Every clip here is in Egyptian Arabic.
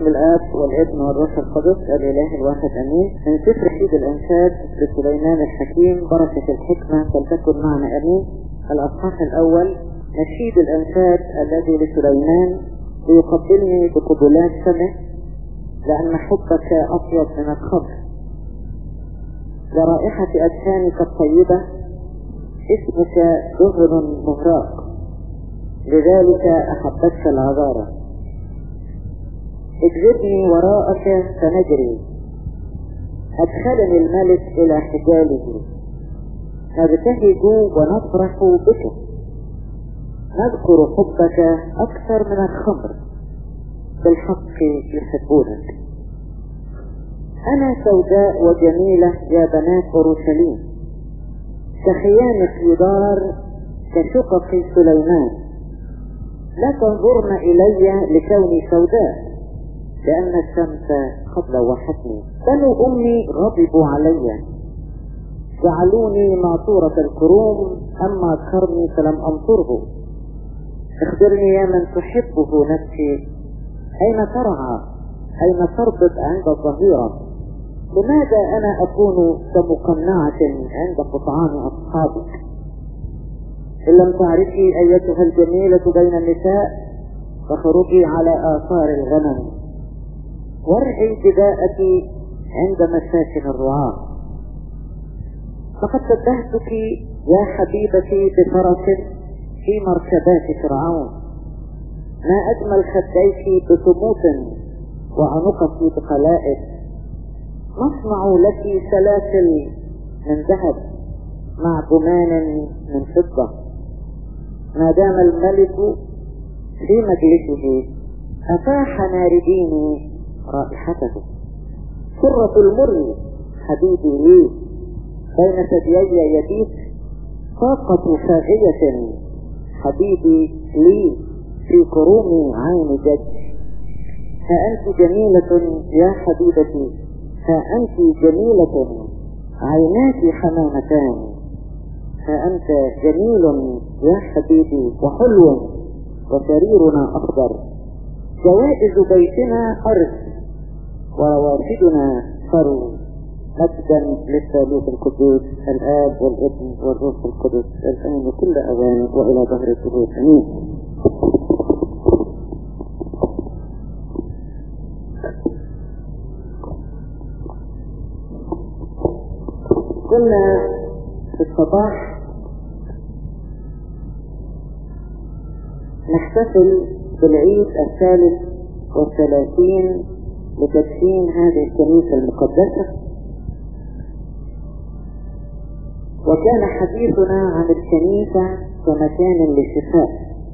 باسم الآب والابن والروح القدس الإله الواحد أمين من سفر حيد الأنشاد لسليمان الحكيم بركة الحكمة فلتكن معنا أمين الأصحاح الأول نشيد الأنشاد الذي لسليمان ليقبلني بقبلات فمه لأن حبك أطيب من الخمر لرائحة أدهانك الطيبة اسمك دهن مهراق لذلك أحبتك العذارة اجذبني وراءك فنجري أدخلني الملك إلى حجاله نبتهج ونفرح بك نذكر حبك أكثر من الخمر بالحق يحبونك أنا سوداء وجميلة يا بنات أورشليم كخيام في كشقق سليمان لا تنظرن إلي لكوني سوداء لأن الشمس قد لوحتني بنو أمي غضبوا علي جعلوني ماطورة الكروم أما كرمي فلم أنصره اخبرني يا من تحبه نفسي أين ترعى أين تربط عند الظهيرة لماذا أنا أكون كمقنعة عند قطعان أصحابك إن لم تعرفي أيتها الجميلة بين النساء فخرجي على آثار الغنم وارعي جداءك عند مساكن الرعاة فقد شبهتك يا حبيبتي بفرس في مركبات فرعون ما أجمل خديك بثبوت وعنقك بقلائد نصنع لك سلاسل من ذهب مع جمان من فضة ما دام الملك في مجلسه أفاح ناردين رائحته سرة المر حبيبي لي بين ثديي يبيت طاقة فاغية حبيبي لي في كروم عين جد ها أنت جميلة يا حبيبتي ها أنت جميلة عيناك حمامتان ها أنت جميل يا حبيبي وحلو وسريرنا أخضر جوائز بيتنا أرض وروافدنا فرو مجدا للثالوث القدوس الآب والابن والروح القدس الآن وكل أوان وإلى ظهر الدهور أمين كنا في الصباح نحتفل بالعيد الثالث والثلاثين لتدشين هذه الكنيسة المقدسة وكان حديثنا عن الكنيسة كمكان للشفاء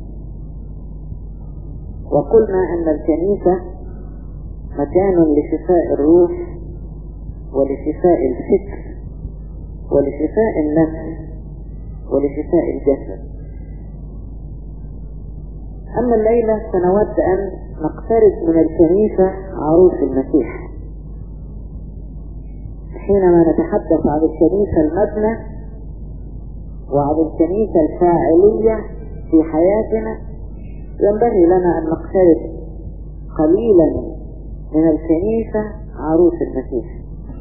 وقلنا أن الكنيسة مكان لشفاء الروح ولشفاء الفكر ولشفاء النفس ولشفاء الجسد أما الليلة سنود أن نقترب من الكنيسة عروس المسيح حينما نتحدث عن الكنيسة المبنى وعن الكنيسة الفاعلية في حياتنا ينبغي لنا أن نقترب قليلا من الكنيسة عروس المسيح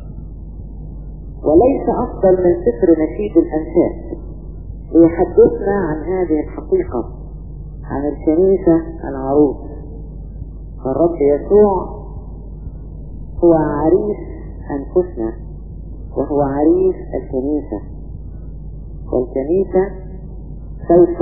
وليس أفضل من سفر نشيد الأنشاد ليحدثنا عن هذه الحقيقة عن الكنيسة العروس فالرب يسوع هو عريس أنفسنا وهو عريس الكنيسة والكنيسة سوف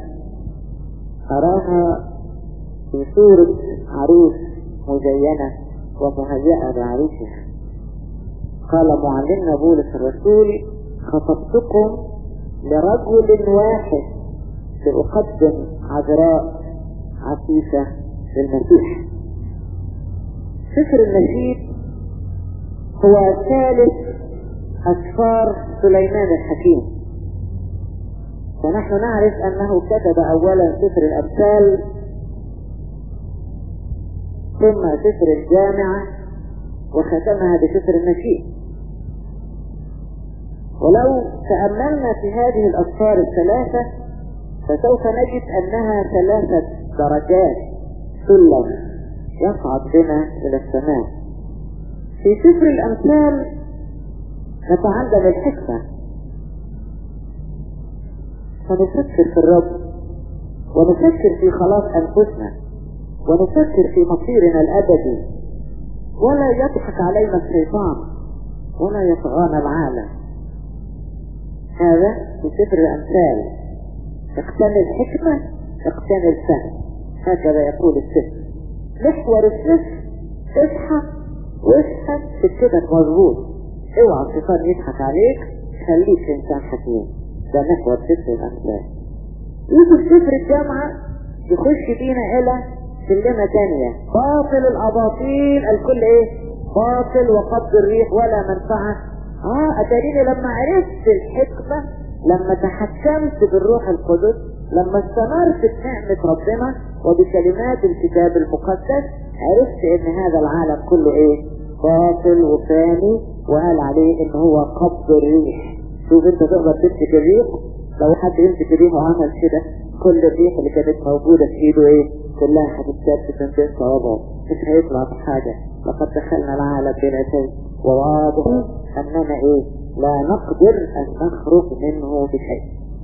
أراها في صورة عروس مزينة ومهيئة لعروسها قال معلمنا بولس الرسول خطبتكم لرجل واحد لأقدم عذراء عفيفة للمسيح سفر النشيد هو ثالث أسفار سليمان الحكيم ونحن نعرف أنه كتب أولا سفر الأمثال ثم سفر الجامعة وختمها بسفر النشيد ولو تأملنا في هذه الأسفار الثلاثة فسوف نجد أنها ثلاثة درجات سلم يصعد بنا إلى السماء في سفر الأمثال نتعلم الحكمة فنفكر في الرب ونفكر في خلاص أنفسنا ونفكر في مصيرنا الأبدي ولا يضحك علينا الشيطان ولا يطغانا العالم هذا في سفر الأمثال اقتني الحكمة اقتني الفهم هكذا يقول السفر محور السفر اصحى وافهم سكتك مظبوط اوعى الشيطان يضحك عليك خليك انسان حكيم ده محور سفر الأمثال يجي سفر الجامعة يخش بينا إلى سلمة تانية باطل الأباطيل الكل ايه باطل وقبض الريح ولا منفعة اه اتاريني لما عرفت الحكمة لما تحكمت بالروح القدس لما استمرت بنعمة ربنا وبكلمات الكتاب المقدس عرفت ان هذا العالم كله ايه باطل وفاني وقال عليه ان هو قبض الريح شوف انت تقدر تمسك الريح لو حد يمسك الريح وعمل كده كل الريح اللي كانت موجودة في ايده ايه كلها هتتثبت من بين صوابعه مش هيطلع بحاجة لقد دخلنا العالم بلا شيء وواضح اننا ايه لا نقدر ان نخرج منه بشيء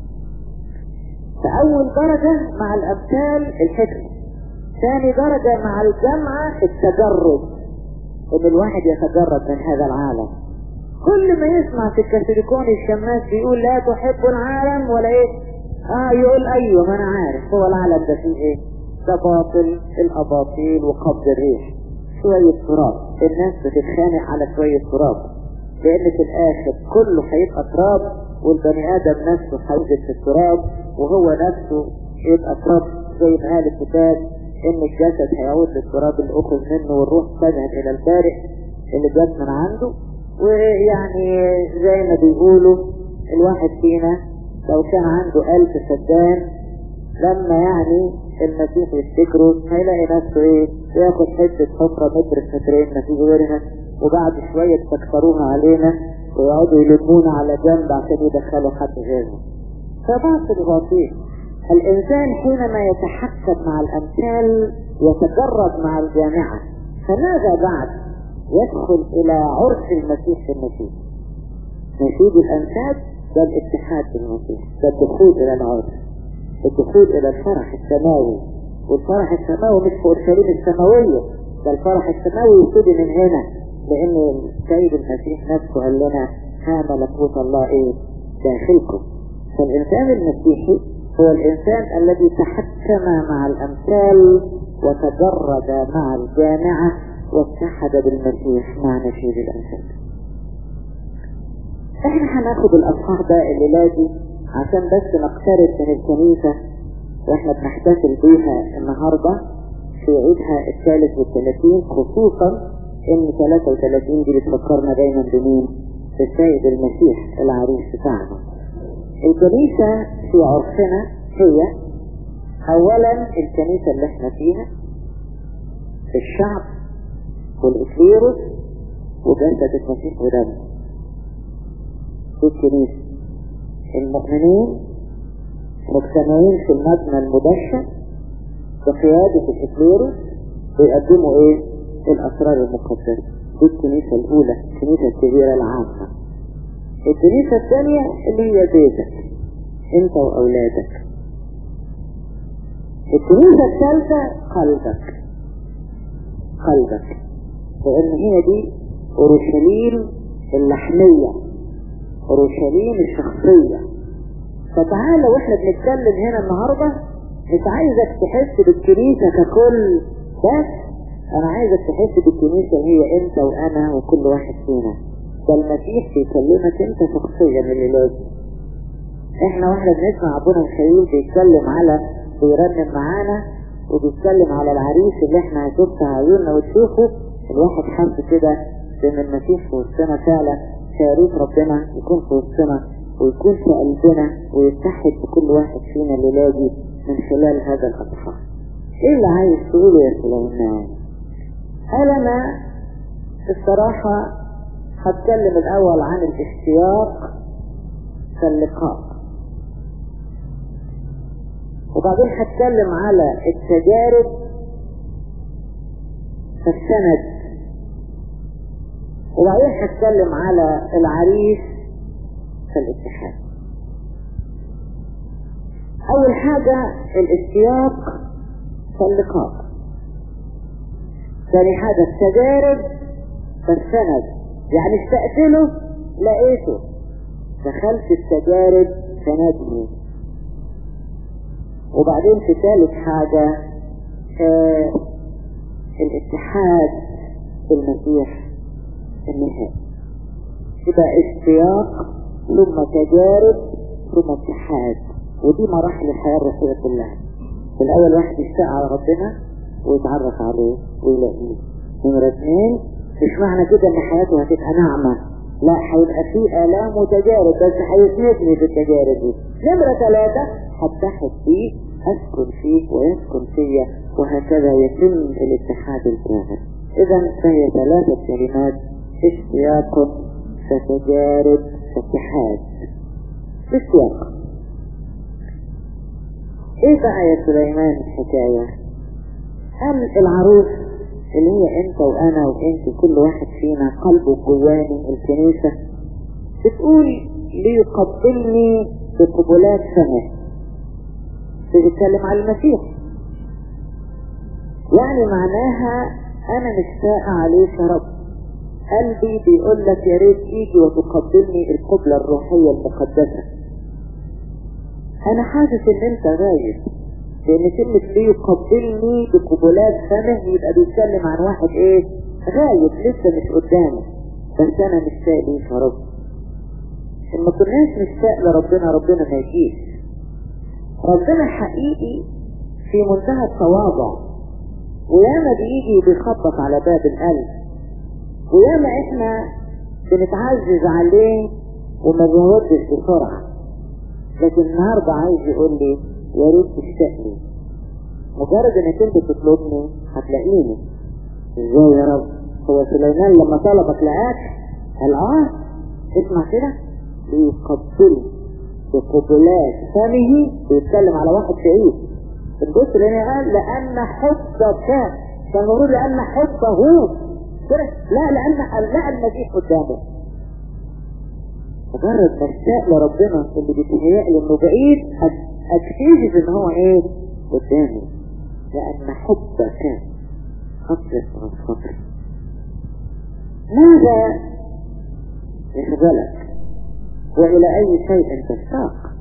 فاول درجة مع الامثال الحكمة ثاني درجة مع الجامعة التجرد ان الواحد يتجرد من هذا العالم كل ما يسمع في الكاثوليكون الشماس بيقول لا تحب العالم ولا ايه اه يقول ايوه ما انا عارف هو العالم ده فيه ايه ده باطل الاباطيل وقبض الريح شوية تراب الناس بتتخانق على شوية تراب لان في الاخر كله هيبقى تراب والبني ادم نفسه هيوجد في التراب وهو نفسه يبقى تراب زي ما قال الكتاب ان الجسد هيعود للتراب اللي اخذ منه والروح تذهب الى البارئ اللي جت من عنده ويعني زي ما بيقولوا الواحد فينا لو كان عنده ألف فدان لما يعني المسيح يفتكره هيلاقي نفسه ايه ياخد حتة حفرة متر مترين ما فيش غيرها وبعد شوية تكسروها علينا ويقعدوا يلمونا على جنب عشان يدخلوا حد غيرهم فباطل باطل الإنسان حينما يتحكم مع الأمثال يتجرد مع الجامعة فماذا بعد يدخل إلى عرس المسيح في المسيح نشيد الأنساب ده الاتحاد بالمسيح ده الدخول إلى العرس الدخول إلى الفرح السماوي والفرح السماوي مش في أورشليم السماوية ده الفرح السماوي يبتدي من هنا لأن السيد المسيح نفسه قال لنا ها ملكوت الله إيه داخلكم فالإنسان المسيحي هو الإنسان الذي تحكم مع الأمثال وتجرد مع الجامعة واتحد بالمسيح مع نشيد الأنساب احنا هناخد الأصحاح ده الليلة دي عشان بس نقترب من الكنيسة واحنا بنحتفل بيها النهاردة في عيدها الثالث والثلاثين خصوصا ان 33 دي بتفكرنا دايما بمين بالسيد المسيح العريس بتاعنا الكنيسة في عرفنا هي اولا الكنيسة اللي احنا فيها الشعب والإكليروس وجسد المسيح ودمه في الكنيسة المؤمنين مجتمعين في المبنى المدشن بقيادة الإكليروس بيقدموا إيه؟ الأسرار المقدسة دي الكنيسة الأولى الكنيسة الكبيرة العامة الكنيسة الثانية اللي هي بيتك أنت وأولادك الكنيسة الثالثة قلبك قلبك لأن هي دي أورشليم اللحمية أورشليم الشخصية فتعالى واحنا بنتكلم هنا النهاردة مش عايزك تحس بالكنيسة ككل بس انا عايزك تحس بالكنيسة هي انت وانا وكل واحد فينا ده المسيح بيكلمك انت شخصيا اللي لازم احنا واحنا بنسمع ابونا الخليل بيتكلم على بيرنم معانا وبيتكلم على العريس اللي احنا هتشوف عيوننا وتشوفه الواحد حس كده ان المسيح في وسطنا فعلا شريك ربنا يكون في وسطنا ويكون في قلبنا ويتحد بكل واحد فينا اللي لاجي من خلال هذا الأصحاح ايه اللي عايز تقوله يا سليمان قال انا الصراحة هتكلم الاول عن الاشتياق في اللقاء وبعدين هتكلم على التجارب فالسند وبعدين هتكلم على العريس فالاتحاد اول حاجة الاشتياق فاللقاء ثاني حاجة التجارب فالسند يعني اشتقت له لقيته دخلت التجارب سندني وبعدين في ثالث حاجة آه الاتحاد بالمسيح النهائي يبقى اشتياق ثم تجارب ثم اتحاد ودي مراحل الحياة الروحية كلها في الأول واحد يشتاق على ربنا ويتعرف عليه ويلاقيه نمرة اثنين مش معنى كده ان حياته هتبقى ناعمة لا هيبقى فيه آلام وتجارب بس هيسندني في التجارب دي نمرة ثلاثة هتحد فيه أسكن فيه ويسكن فيا وهكذا يتم الاتحاد الكامل إذا فهي ثلاثة كلمات اشتياق فتجارب فاتحاد اشتياق ايه بقى يا سليمان الحكاية قال العروس اللي هي انت وانا وانت كل واحد فينا قلبه جواني الكنيسة بتقول ليقبلني بقبلات فمه بتتكلم على المسيح يعني معناها انا مشتاقة عليك يا رب قلبي بيقول لك يا ريت تيجي وتقبلني القبلة الروحية المقدسة انا حاسس ان انت غايب لان كلمة ليه يقبلني بقبلات فمه يبقى بيتكلم عن واحد ايه غايب لسه مش قدامه بس انا مشتاق ليك يا رب ان ما كناش نشتاق لربنا ربنا ما يجيش ربنا حقيقي في منتهى التواضع وياما بيجي وبيخبط على باب القلب وياما احنا بنتعزز عليه وما بنردش بسرعة لكن النهاردة عايز يقول لي يا ريت تشتاق لي مجرد انك انت تطلبني هتلاقيني ازاي يا رب هو سليمان لما طلبك لقاك قال اه اسمع كده ليقبله بقبلات فمه بيتكلم على واحد شهيد الجزء اللي قال لان حبك كان كان المفروض لان حبه كده لا لان لقى المسيح قدامه مجرد ما اشتاق لربنا اللي بيتهيأ لي انه بعيد اكتشف ان هو ايه قدامي لان حبك خطرت من الخطر ماذا يشغلك والى اي شيء تشتاق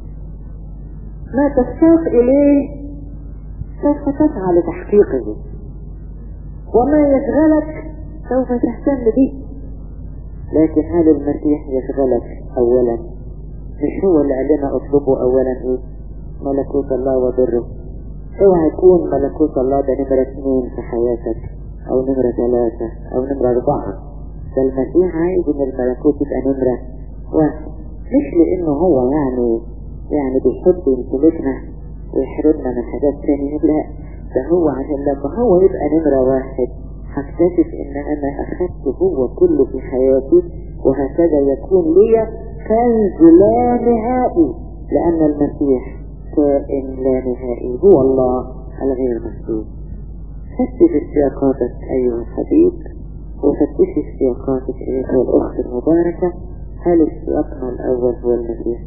ما تشتاق اليه سوف تسعى لتحقيقه وما يشغلك سوف تهتم به لكن هل المسيح يشغلك اولا مش هو اللي قال لنا اطلبوا اولا ايه ملكوت الله وبره اوعى يكون ملكوت الله ده نمرة اثنين في حياتك او نمرة ثلاثة او نمرة اربعة ده المسيح عايز ان الملكوت يبقى نمرة واحد مش لانه هو يعني يعني بيحب يمتلكنا ويحرمنا من حاجات تانية لا ده هو عشان لما هو يبقى نمرة واحد هكتشف ان انا اخدت هو كله في حياتي وهكذا يكون لي كنز لا نهائي لان المسيح كائن لا نهائي هو الله الغير محدود فتش اشتياقاتك ايها الحبيب وفتش اشتياقاتك ايها الاخت المباركة هل اشتياقنا الاول هو المسيح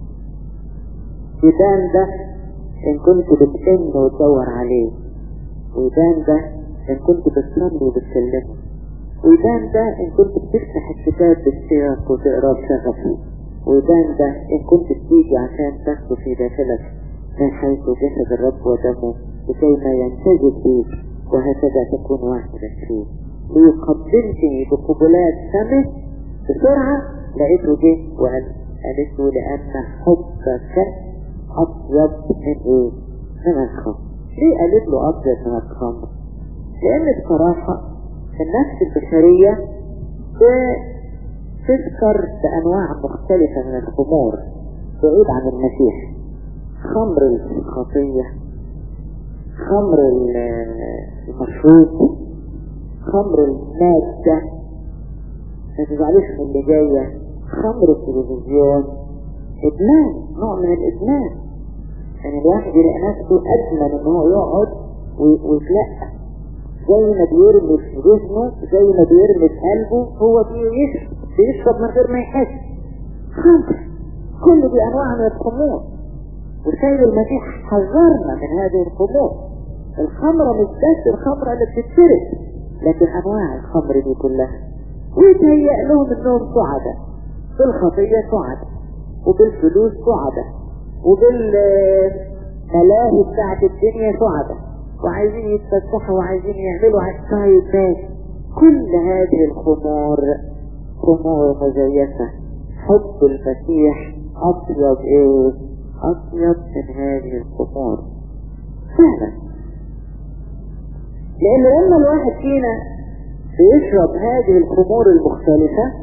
يبان ده ان كنت بتئن وتدور عليه ويبان ده ان كنت بتصلي وبتكلمه ويبان ده ان كنت بتفتح الكتاب بالسياق وتقرا بشغف ويبان ده ان كنت بتيجي عشان تاخده في داخلك من حيث جسد الرب ودمه لكي ما ينتجب بيك وهكذا تكون واحدة فيه ليقبلني بقبلات فمه بسرعة لقيته جه وقال قالت له لأن حبك أطيب من إيه؟ من الخمر ليه قالت له أطيب من الخمر؟ لأن بصراحة النفس البشرية تذكر بأنواع مختلفة من الخمور بعيد عن المسيح خمر الخطية خمر المشروب خمر المادة ما تزعلوش من اللي جاية خمر التلفزيون إدمان نوع من الإدمان يعني الواحد يلاقي نفسه أدمن إن هو يقعد ويتلقى زي ما بيرمي في جسمه زي ما بيرمي في قلبه هو بيشرب بيشرب من غير ما يحس خمر كل دي انواع من الخمور وسيد المسيح حذرنا من هذه الخمور الخمرة مش بس الخمرة اللي بتتشرب لكن انواع الخمر دي كلها ويتهيأ لهم انهم سعداء بالخطية سعداء وبالفلوس سعداء وبالملاهي بتاعت الدنيا سعداء وعايزين يتفسحوا وعايزين يعملوا طيب ماشي كل هذه الخمور خمور مزيفة حب المسيح أطيب إيه؟ أطيب من هذه الخمور فعلا لأن لما الواحد فينا بيشرب هذه الخمور المختلفة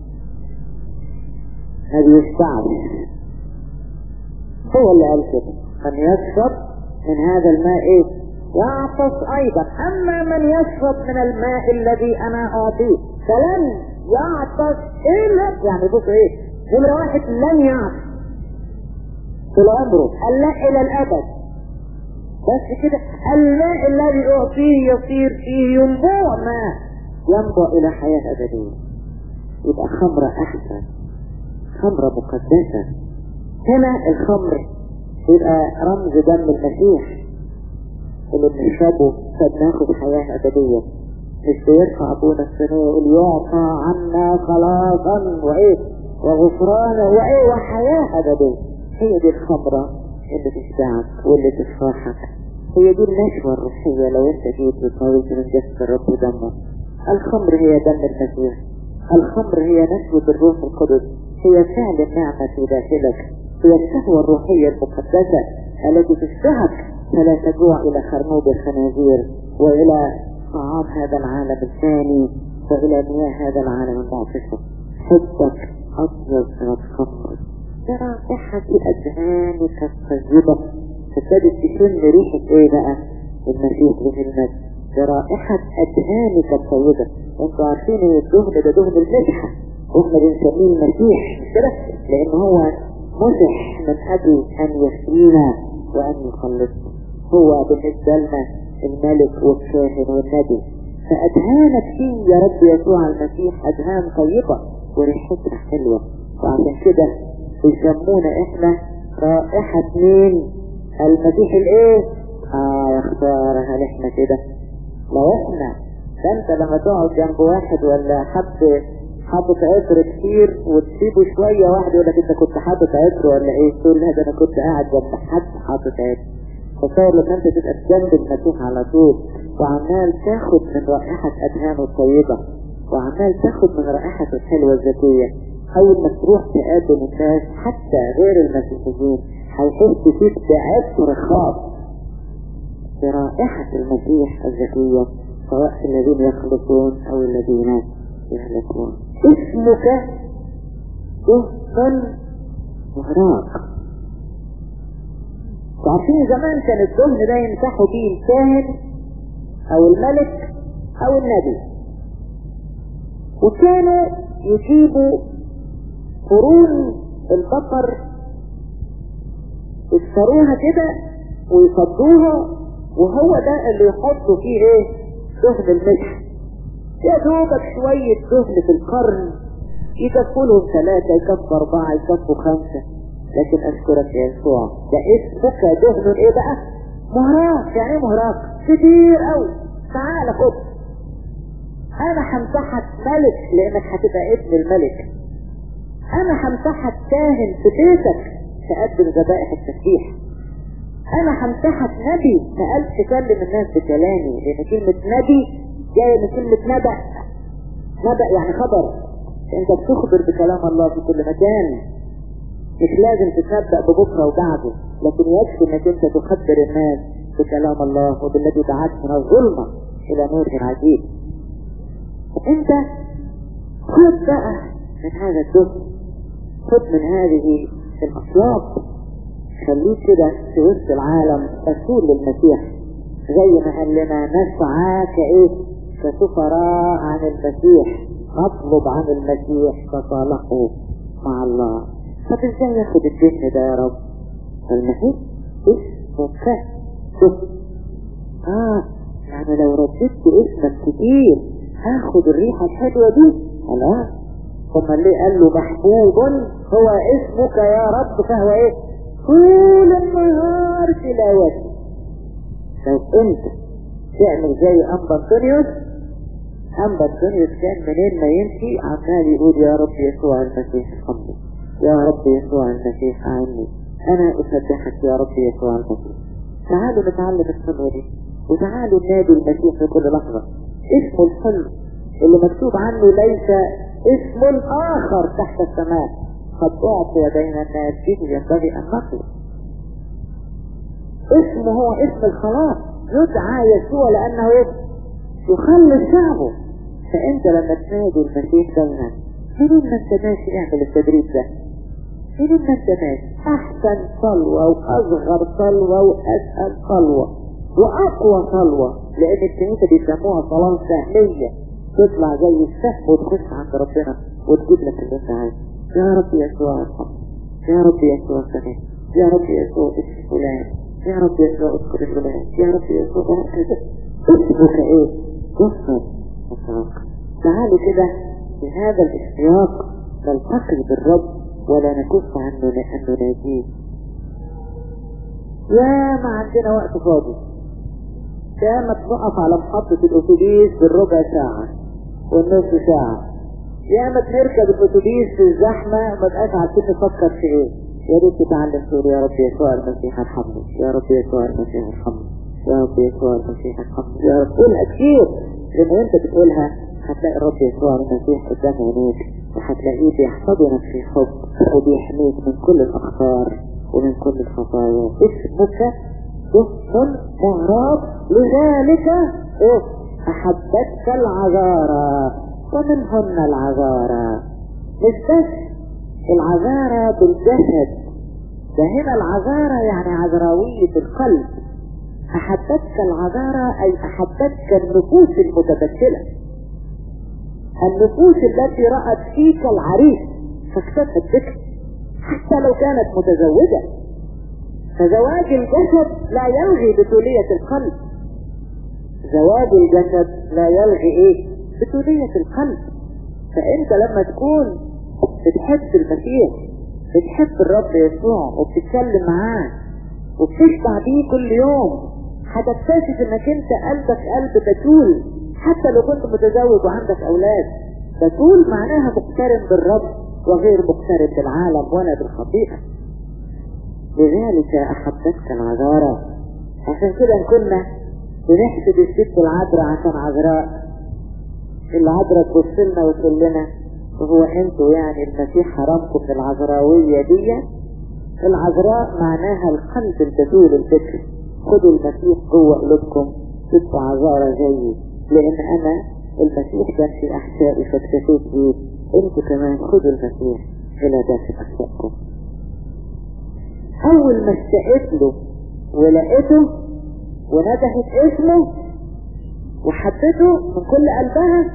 ما بيشبعش هو اللي قال كده من يشرب من هذا الماء ايه يعطش ايضا اما من يشرب من الماء الذي انا اعطيه فلن يعطش الا يعني بص ايه نمرة واحد لن يعطش طول عمره قال لا الى الابد بس كده الماء الذي اعطيه يصير فيه ينبوع ماء ينبع الى حياة ابدية يبقى خمرة احسن خمرة مقدسة هنا الخمر يبقى رمز دم المسيح اللي بنشربه فبناخد حياة أبدية مش بيرفع أبونا السنة يقول يعطى عنا خلاصا وإيه وغفرانا وإيه وحياة أبدية هي دي الخمرة اللي تشبعك واللي تفرحك هي دي النشوة الروحية لو انت جيت وطاويت من جسد الرب ودمه الخمر هي دم المسيح الخمر هي نشوة الروح القدس هي فعل النعمة في داخلك هي الشهوة الروحية المقدسة التي تشبهك فلا تجوع إلى خرنوب الخنازير وإلى طعام هذا العالم الثاني وإلى مياه هذا العالم المعطفة حبك أطيب من الخمر رائحة أذهانك الطيبة فابتدت تشم ريحة إيه بقى؟ المسيح بهلمت برائحة أذهانك الطيبة انتوا عارفين ان الدهن ده دهن المسحة واحنا بنسميه المسيح كده لان هو مسح من اجل ان يحيينا وان يخلصنا هو بالنسبة لنا الملك والكاهن والنبي فأدهانك فيه يا رب يسوع المسيح أدهان طيبة وريحتها حلوة وعشان كده بيسمونا احنا رائحة مين المسيح الايه اه يا خسارة هل احنا كده لو احنا ده انت لما تقعد جنب واحد ولا حد حاطط عطر كتير وتسيبه شوية واحد يقول لك انت كنت حاطط عطر ولا ايه تقول لا ده انا كنت قاعد جنب حد حاطط عطر تصور لما انت تبقى جنب المسيح على طول وعمال تاخد من رائحة أدهانه الطيبة وعمال تاخد من رائحته الحلوة الذكية أول ما تروح تقابل الناس حتى غير المسيحيين هيحس فيك بعطر خاص برائحة المسيح الذكية سواء الذين يخلصون أو الذين يهلكون اسمك دهن مهراق عارفين زمان كان الدهن ده يمسحوا بيه الكاهن او الملك او النبي وكانوا يجيبوا قرون البقر يكسروها كده ويفضوها وهو ده اللي يحطوا فيه ايه دهن المسح يا دوبك شوية دهن في القرن يكفوا لهم ثلاثة يكفوا أربعة يكفوا خمسة لكن أشكرك يا يسوع ده اسمك دهن ايه بقى مهراق يعني ايه مهراق كتير قوي تعال خد انا همسحك ملك لانك هتبقى ابن الملك انا همسحك كاهن في بيتك تقدم ذبائح التسبيح انا همسحك نبي تقال تكلم الناس بكلامي لان كلمة نبي جاية من كلمة نبأ نبأ يعني خبر انت بتخبر بكلام الله في كل مكان مش لازم تتنبأ ببكرة وبعده لكن يكفي انك انت تخبر الناس بكلام الله وبالذي دعاك من الظلمة الى نور عجيب انت خد بقى من هذا الدهن خد من هذه الاطياب خليك كده في وسط العالم رسول للمسيح زي ما قال لنا نسعى كايه كسفراء عن المسيح نطلب عن المسيح تصالحه مع الله طب ازاي ياخد الدهن ده يا رب المسيح اسمه شوف اه يعني لو رددت اسمك كتير هاخد الريحة الحلوة دي خلاص ثم اللي قال له محبوب هو اسمك يا رب فهو ايه طول النهار تلاوته لو انت تعمل زي انبا انطونيوس انبا انطونيوس كان منين ما يمشي عمال يقول يا رب يسوع المسيح ارحمني يا رب يسوع المسيح اعني انا اسبحك يا رب يسوع المسيح تعالوا نتعلم الصلوة دي وتعالوا ننادي المسيح في كل لحظة اسمه الحلو اللي مكتوب عنه ليس اسم آخر تحت السماء قد أعطي بين الناس به ينبغي أن نطلب اسمه هو اسم الخلاص يدعى يسوع لأنه يخلص شعبه فأنت لما تنادي المسيح دايما منين ما انت ماشي اعمل التدريب ده منين ما انت ماشي أحسن صلوة وأصغر صلوة وأسهل صلوة وأقوى صلوة لأن الكنيسة بيسموها صلاة سهلية تطلع زي السهم وتخش عند ربنا وتجيب لك اللي انت عايزه يا رب يسوع ارحم يا رب يسوع سلام يا رب يسوع اسم فلان يا رب يسوع اذكر فلان يا رب يسوع هكذا اسمك ايه؟ جسد وصراخ تعالوا كده بهذا الاشتياق نلتقي بالرب ولا نكف عنه لأن نناديه يا ما عندنا وقت فاضي يا ما تقف على محطة الأتوبيس بالربع ساعة والنص ساعة يا ما تركب الأتوبيس في الزحمة ما تبقاش عارفين نفكر في إيه يا ريت تتعلم تقول يا رب يسوع المسيح ارحمني يا رب يسوع المسيح ارحمني يا رب يسوع المسيح ارحمني يا رب قولها كتير لما انت بتقولها هتلاقي الرب يسوع المسيح قدام عينيك وهتلاقيه بيحفظنك في حب وبيحميك من كل الأخطار ومن كل الخطايا اسمك اسم مهراب لذلك إيه؟ أحبتك العذارى ومنهن العذارى مش بس العذارى بالجسد ده هنا العذارى يعني عذراوية القلب أحبتك العذارى أي أحبتك النفوس المتبدلة النفوس التي رأت فيك العريس فاكتفت بك حتى لو كانت متزوجة فزواج الجسد لا يلغي بتولية القلب زواج الجسد لا يلغي ايه بتولية القلب فانت لما تكون بتحب المسيح بتحب الرب يسوع وبتتكلم معاه وبتشبع بيه كل يوم هتكتشف انك انت قلبك قلب بتول حتى لو كنت متزوج وعندك اولاد بتول معناها مقترن بالرب وغير مقترن بالعالم ولا بالخطيئة لذلك احبتك العذارى عشان كده كنا بنحسد الست العذراء عشان عذراء العذراء تبص لنا وتقول لنا وهو انتوا يعني المسيح حرمكم من العذراوية دي العذراء معناها القلب البتول الفكر خدوا المسيح جوه قلوبكم تبقوا عذارى زيي لان انا المسيح كان في احشائي فاكتفيت بيه انتوا كمان خدوا المسيح الى داخل احشائكم اول ما اشتقت له ولقيته وندهت اسمه وحبته من كل قلبها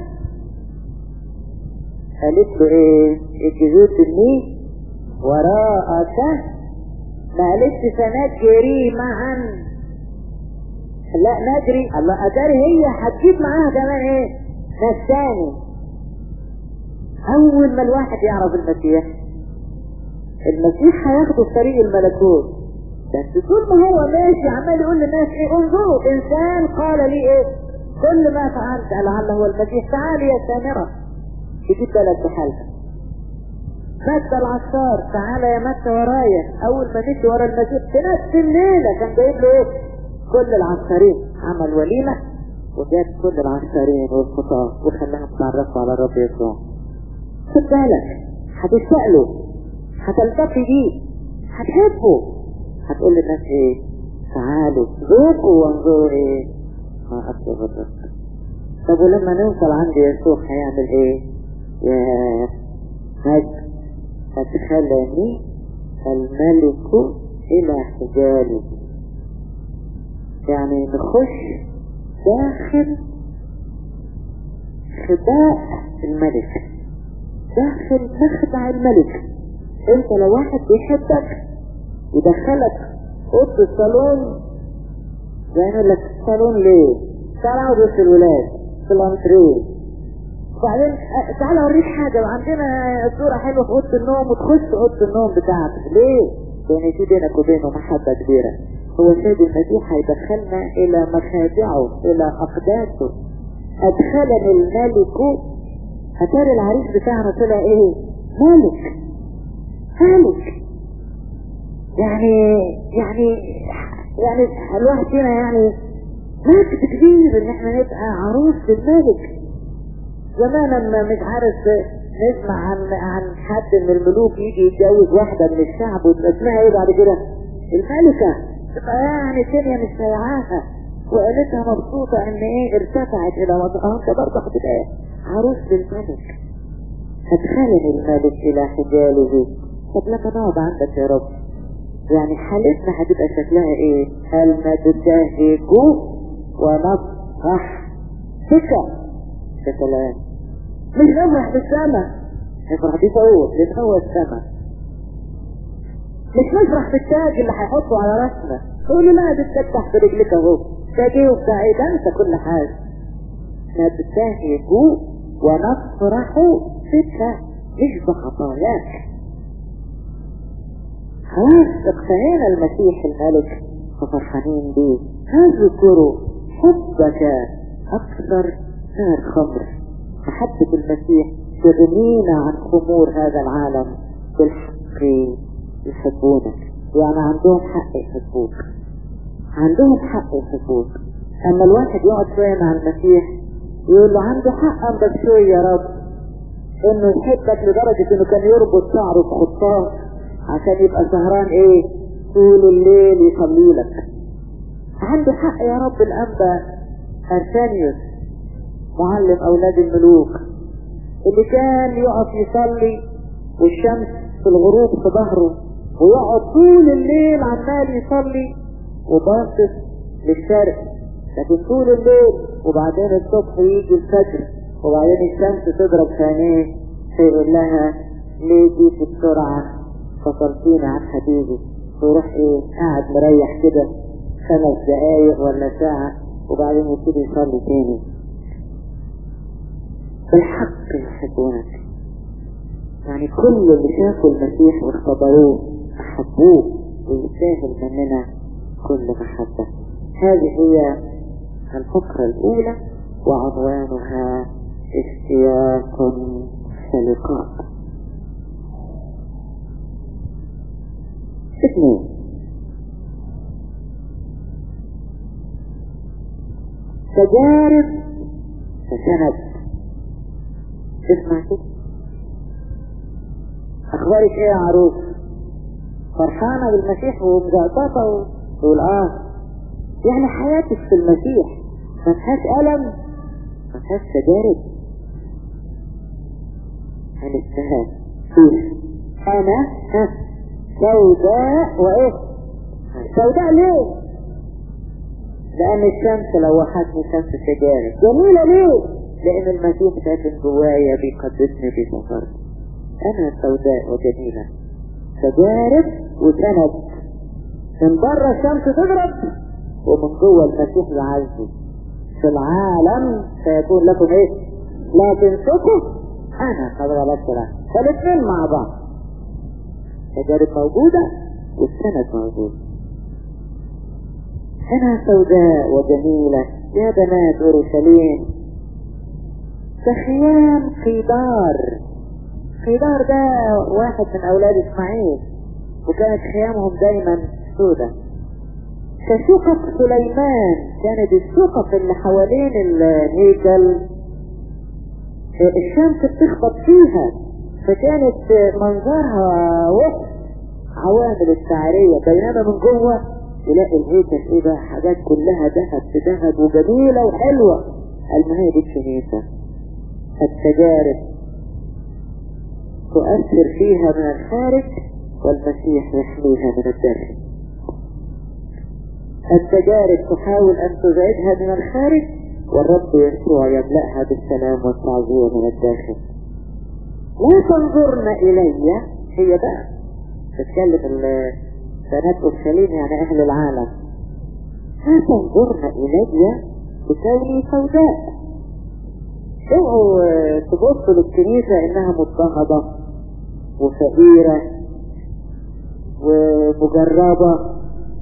قالت له ايه الجذور تنيه وراءك ما قالتش سنجري معا لا نجري الله اداري هي هتجيب معاها كمان ايه ناس تاني اول ما الواحد يعرف المسيح المسيح هياخده في طريق الملكوت بس طول ما هو ماشي عمال يقول للناس ايه انظروا انسان قال لي ايه كل ما فعلت لعل هو المسيح تعالي يا سامرة تجيب بلد بحالها متى العشار تعالى يا متى ورايا اول ما مشي ورا المسيح في نفس الليلة كان جايب له ايه كل العشارين عمل وليمة وجاب كل العشارين والخطاة وخلاهم يتعرفوا على الرب يسوع خد بالك هتسأله هتلتقي بيه هتحبه هتقول للناس ايه تعالوا ذوقوا وانظروا ايه ما اطلب الرب طب ولما نوصل عند يسوع هيعمل ايه يا مجد أدخلني الملك إلى حجاله يعني نخش داخل خباء الملك داخل مخدع الملك انت لو واحد بيحبك يدخلك اوضه الصالون يعمل لك الصالون ليه تعالى اقعد وسط الولاد في الانتريه وبعدين أه، تعالى اوريك حاجة وعندنا صورة حلوة في اوضة النوم وتخش اوضة النوم بتاعتك ليه؟ لان في بينك وبينه محبة كبيرة هو سيد المسيح هيدخلنا الى مخادعه الى اقداسه ادخلني الملك هتاري العريس بتاعنا طلع ايه؟ ملك ملك يعني يعني يعني الواحد فينا يعني مجد كبير ان احنا نبقى عروس للملك زمان لما مش عارف نسمع عن عن حد من الملوك يجي يتجوز واحدة من الشعب وتبقى اسمها ايه بعد كده؟ الملكة تبقى يعني الدنيا مش سايعاها وقالتها مبسوطة ان ايه ارتفعت الى وضعها انت برضه هتبقى عروس للملك ادخلني الملك الى حجاله طب لما نقعد عندك يا رب يعني حالتنا هتبقى شكلها ايه؟ هل نتبتهج ونفرح ثقة يا سلام مش نفرح بالسما نفرح بيه فوق لان هو السما مش نفرح بالتاج اللي هيحطه على راسنا تقولي لا ده التاج تحت رجلك اهو تاج ايه وبتاع ايه ده انسى كل حاجه نبتهج ونفرح بك مش بخطاياك خلاص اقتنينا المسيح الملك ففرحانين بيه اذكروا حبك اكثر من الخمر محبة المسيح تغنينا عن خمور هذا العالم بالحق يحبونك يعني عندهم حق يحبوك عندهم حق يحبوك اما الواحد يقعد شوية مع المسيح يقول له عنده حق بس شوية يا رب انه يحبك لدرجة انه كان يربط شعره في خطاه عشان يبقى سهران ايه طول الليل يصلي لك عنده حق يا رب الانبا ارسانيوس معلم اولاد الملوك اللي كان يقف يصلي والشمس في الغروب في ظهره ويقعد طول الليل عمال يصلي وباصص للشرق لكن طول الليل وبعدين الصبح يجي الفجر وبعدين الشمس تضرب في عينيه فيقول لها ليه جيت بسرعة فصلتيني عن حبيبي ويروح ايه قاعد مريح كده خمس دقايق ولا ساعة وبعدين يبتدي يصلي تاني بالحق يحبونك يعني كل اللي شافوا المسيح واختبروه أحبوه ويستاهل مننا كل محبة هذه هي الفقرة الأولى وعنوانها اشتياق فلقاء اثنين تجارب فسند تسمع كده اخبارك ايه يا عروس فرحانة بالمسيح ومزقططة وتقول اه يعني حياتك في المسيح ما فيهاش ألم ما فيهاش تجارب هنستهان شوف أنا ها سوداء وإيه سوداء ليه لأن الشمس لوحتني شمس تجارب جميلة ليه لأن المسيح ساكن جوايا بيقدسني في سفر أنا سوداء وجميلة تجارب وسند من بره الشمس تضرب ومن جوه المسيح يعزي في العالم سيكون لكم ايه لكن سكت انا قد غلبت له فالاثنين مع بعض تجارب موجودة والسند موجود أنا سوداء وجميلة يا بنات أورشليم كخيام قيدار قيدار ده واحد من أولاد إسماعيل وكانت خيامهم دايما سودة كشقق سليمان كانت الشقق اللي حوالين الهيكل الشمس بتخبط فيها فكانت منظرها وقت عوامل الشعرية بينما من جوه تلاقي الهيكل ايه بقى حاجات كلها ذهب في ذهب وجميلة وحلوة المهي دي الكنيسة التجارب تؤثر فيها من الخارج والمسيح يحميها من الداخل التجارب تحاول أن تزعجها من الخارج والرب يسوع يملأها بالسلام والتعزية من الداخل لا تنظرن إلي هي بقى تتكلم بنات أورشليم يعني أهل العالم لا تنظرن إلي تساوي سوداء اوعوا تبصوا للكنيسة انها مضطهدة وفقيرة ومجربة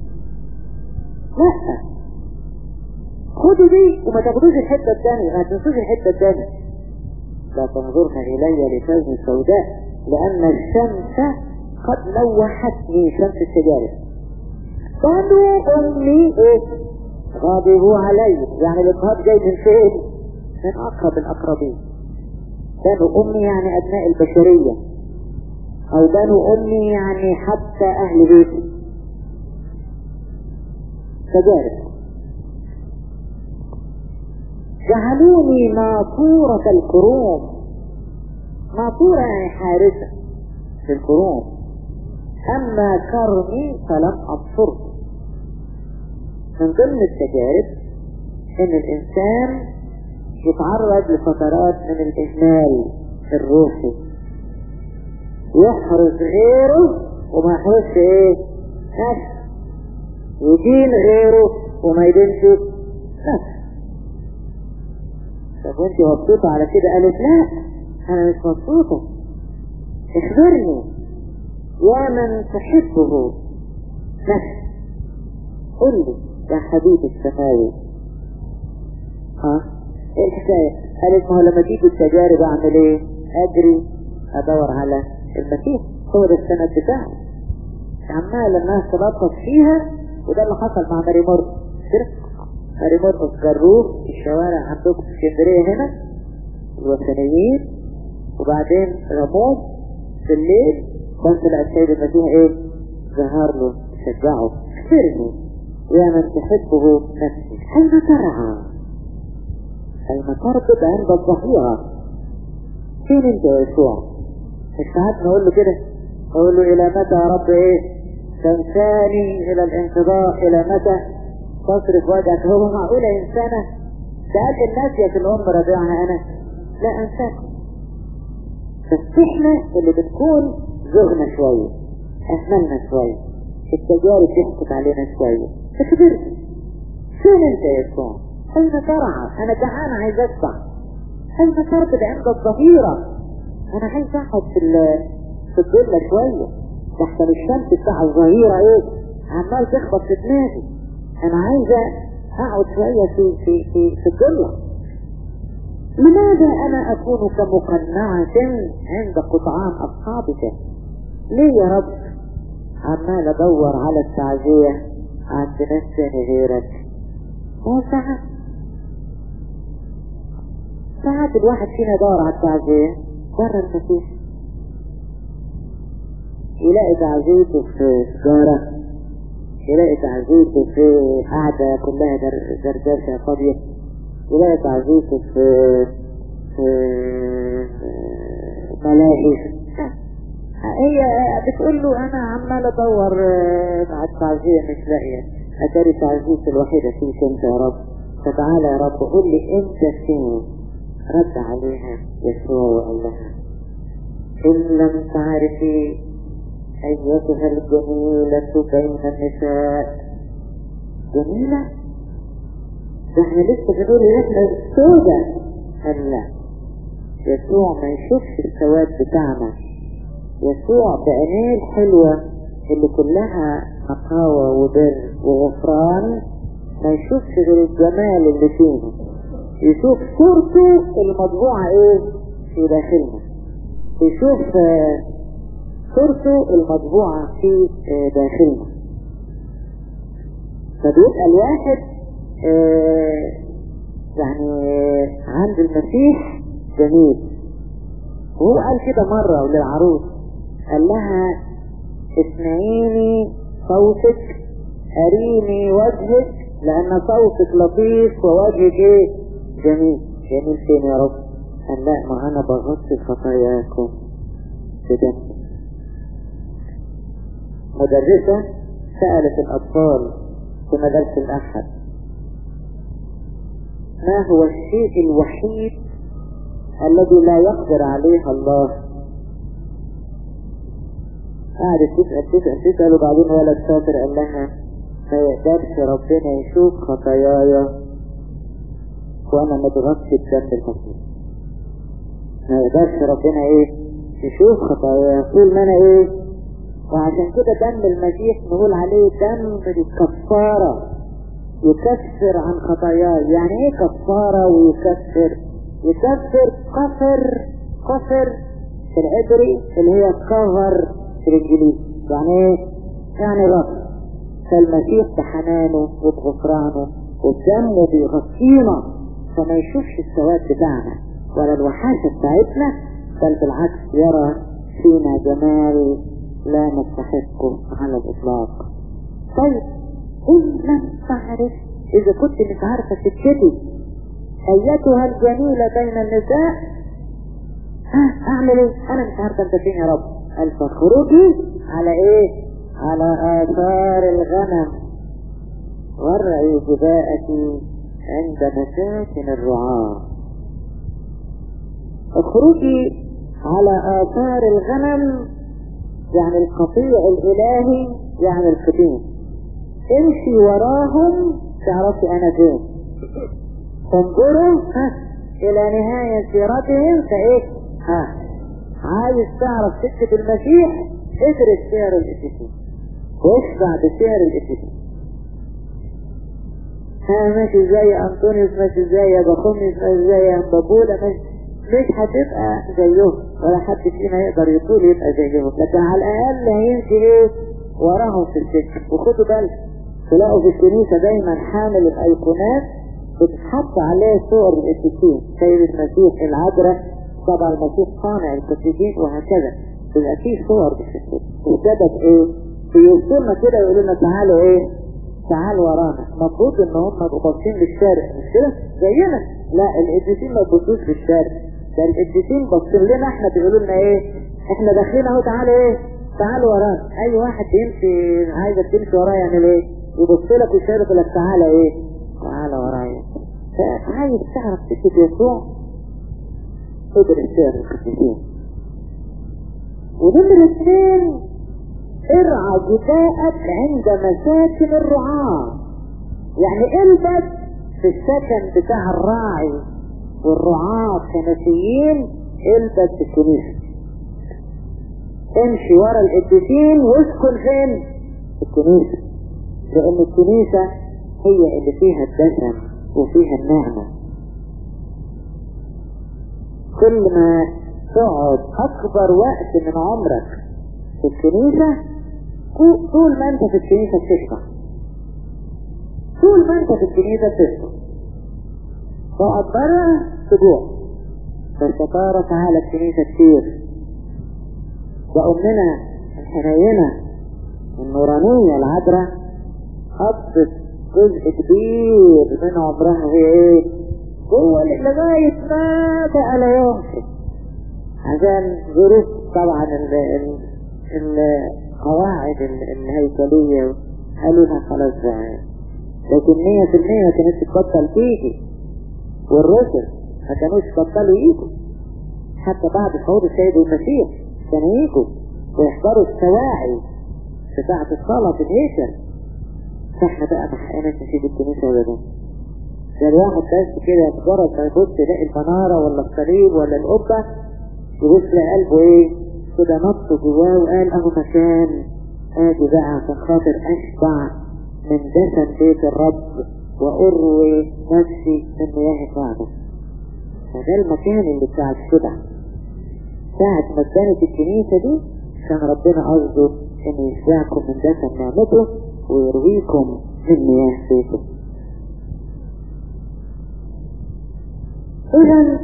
لا خدوا دي وما تاخدوش الحتة الثانية ما تنسوش الحتة الثانية لا تنظرن إلي لكوني سوداء لأن الشمس قد لوحتني شمس التجارب قالوا أمي إيه غاضبوا علي يعني الإضهاد جاي من فين؟ من أقرب الأقربين بنو أمي يعني أبناء البشرية أو بنو أمي يعني حتى أهل بيتي تجارب جعلوني ماطورة الكروم ماطورة يعني حارسة في الكروم أما كرمي فلم أبصره من ضمن التجارب إن الإنسان يتعرض لفترات من الإهمال الروحي يحرز غيره وما يحرزش إيه نفسه يدين غيره وما يدينش نفسه طب وانت مبسوطة على كده قالت لا انا مش مبسوطة اخبرني يا من تحبه نفس قل لي يا حبيبي السماوي ها ايه الحكاية قالت ما هو لما تيجي التجارب اعمل ايه اجري ادور على المسيح هو ده السند بتاعه عمال الناس تلطف فيها وده اللي حصل مع ماري مورد ماري مورد جروه في الشوارع عندكم في اسكندريه هنا الوثنيين وبعدين رموه في الليل بس لا السيد المسيح ايه ظهر له شجعه اخبرني يا من تحبه نفسي حين ترعى حين تربط عند الظهيرة فين انت يا يسوع مش ساعات نقول له كده نقول له الى متى يا رب ايه تنساني الى الانقضاء الى متى تصرف وجهك هو معقولة انسانة سألت الناس يا في الام رضيعها انا لا انساكم بس احنا اللي بنكون زغنا شوية اهملنا شوية التجارب ضحكت علينا شوية اخبرني فين انت يا يسوع اين ترعى انا جعان عايز ادفع اين تربط عند الظهيرة انا عايز اقعد في في الظل شوية تحت الشمس بتاع الظهيرة ايه عمال تخبط في دماغي انا عايزة اقعد شوية في في في في الظل لماذا انا اكون كمقنعة عند قطعان اصحابك ليه يا رب عمال ادور على التعزية عند ناس تاني غيرك ما ساعات ساعات الواحد فينا يدور على التعزية بره المسيح يلاقي تعزيته في سجارة يلاقي تعزيته في قعدة كلها دردشة فاضية يلاقي تعزيته في في ملاهي هي بتقول له انا عمال ادور مع التعزية مش لاقية اتاري تعزيتي الوحيدة فيك انت يا رب فتعالى يا رب قول لي انت فين رد عليها يسوع وقال لها ان لم تعرفي ايتها الجميلة بين النساء جميلة ده احنا لسه بنقول ان احنا سودة قال لا يسوع ما يشوفش السواد بتاعنا يسوع بعينيه الحلوة اللي كلها نقاوة وبر وغفران ما يشوفش غير الجمال اللي فينا يشوف صورته المطبوعة ايه في داخلنا يشوف صورته المطبوعة في داخلنا فبيبقى الواحد يعني عند المسيح جميل وهو قال كده مرة للعروس قال لها اسمعيني صوتك اريني وجهك لان صوتك لطيف ووجهك ايه جميل جميل فين يا رب قال لا ما انا بغطي خطاياكم بدمي مدرسة سألت الأطفال في مدرسة الأحد ما هو الشيء الوحيد الذي لا يقدر عليه الله قعدت تسأل تسأل تسأل وبعدين ولد شاطر قال لها ما يقدرش ربنا يشوف خطاياي وانا متغطي بدم المسيح ما يقدرش ربنا ايه يشوف خطاياه طول ما انا ايه وعشان كده دم المسيح نقول عليه دم الكفارة يكفر عن خطاياه يعني ايه كفارة ويكفر يكفر كفر كفر في العبري اللي هي كفر في الانجليزي يعني ايه يعني رب فالمسيح بحنانه وبغفرانه وبدمه بيغطينا فما يشوفش السواد بتاعنا ولا الوحاشة بتاعتنا بل بالعكس يرى فينا جمال لا نستحقه على الإطلاق طيب إن لم تعرف إذا كنت مش عارفة تبتدي أيتها الجميلة بين النساء ها أعمل إيه؟ أنا مش عارفة أنت فين يا رب قال فاخرجي على إيه؟ على آثار الغنم وارعي جباءك عند مساكن الرعاة اخرجي على آثار الغنم يعني القطيع الإلهي يعني القديم امشي وراهم تعرفي أنا فين انظروا ها إلى نهاية سيرتهم فإيه ها عايز تعرف سكة المسيح ادرس سير الإتيكين واشبع بسير الإتيكين ها ماشي زي أنطونيوس ماشي زي بخوميوس ماشي زي أمبابولا ماشي مش هتبقى زيهم ولا حد فينا يقدر يطول يبقى زيهم لكن على الأقل هيمشي ايه وراهم في السكة وخدوا بالك تلاقوا في الكنيسة دايما حامل الأيقونات بتتحط عليه صور القديسين سيد المسيح العذراء طبعا المسيح صانع القديسين وهكذا بيبقى فيه صور بتتحط وسبب ايه؟ بيوصلنا كده يقولوا لنا تعالوا ايه؟ تعالوا ورانا المفروض ان هم يبقوا باصين للشارع مش كده؟ زينا لا القديسين ما يبصوش للشارع ده القديسين باصين لنا احنا بيقولوا لنا ايه؟ احنا داخلين اهو تعالوا ايه؟ تعالوا ورانا اي واحد يمشي عايزك تمشي وراه يعمل ايه؟ يبص لك ويشارك لك تعالى ايه؟ تعالى ورايا فعايز تعرف سكة يسوع ادرس سير القديسين ونمرة اثنين ارعى جباءك عند مساكن الرعاة يعني البس في السكن بتاع الراعي والرعاة الكنسيين البس في الكنيسة امشي ورا القديسين واسكن فين؟ في الكنيسة لأن الكنيسة هي اللي فيها الدسم وفيها النعمة كل ما تقعد أكبر وقت من عمرك في الكنيسة طول ما أنت في الكنيسة بتشبع طول ما أنت في الكنيسة بتشبع تقعد برا تجوع بس ترى تعالى الكنيسة كتير ده أمنا الحنينة النورانية العذراء قضت جزء كبير من عمرها هي ايه هو لغاية ما بقى لا يمكن عشان ظروف طبعا ال ال القواعد الهيكلية قالوا لها خلاص بقى لكن مية في المية ما كانتش تبطل تيجي والرسل ما كانوش بطلوا يجوا حتى بعد صعود السيد المسيح كانوا يجوا ويحضروا السواعي بتاعة الصلاة في الهيكل فاحنا بقى ما حقناش نسيب الكنيسة ولا ده ده الواحد بس كده مجرد ما يبص يلاقي المنارة ولا الصليب ولا القبة يبص لقلبه ايه كده نط جواه وقال اهو مكان اجي بقى عشان خاطر اشبع من دسم بيت الرب واروي نفسي من مياه الرعدة فده المكان اللي بتاع الشبع ساعة ما اتبنت الكنيسة دي كان ربنا قصده ان يشبعكم من دسم نعمته ويرويكم من مياه بيته اذا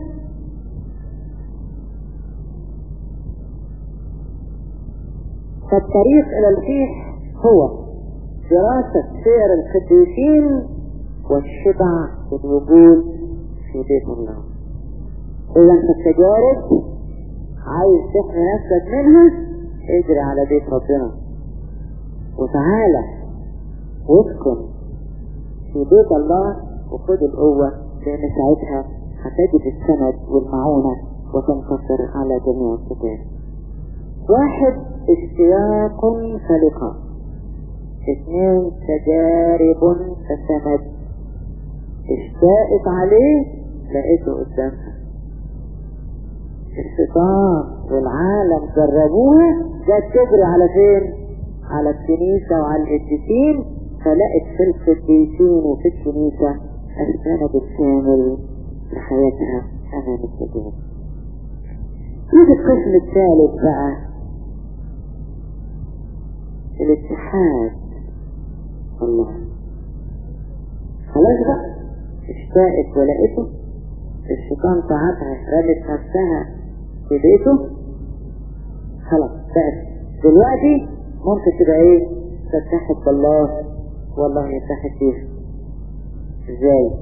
فالطريق الى الفيح هو دراسة سير القديسين والشبع والوجود في بيت الله اذا انت التجارب عايز تحمي نفسك منها اجري على بيت ربنا وتعالى واسكن في بيت الله وخد القوة لأن ساعتها هتجد السند والمعونة وتنتصر على جميع الكتاب واحد اشتياق فلقاء اثنين تجارب فسند اشتاقت عليه لقيته قدامها الشيطان والعالم جربوها جت تجري على فين على الكنيسة وعلى القديسين فلقت في القديسين وفي الكنيسة السند الكامل لحياتها أمام السجود يجي القسم الثالث بقى الاتحاد الله خلاص بقى اشتاقت ولقيته الشيطان تعبها رمت نفسها في بيته خلاص بقت دلوقتي ممكن تبقى ايه تتحد بالله والله يتحد فيها ازاي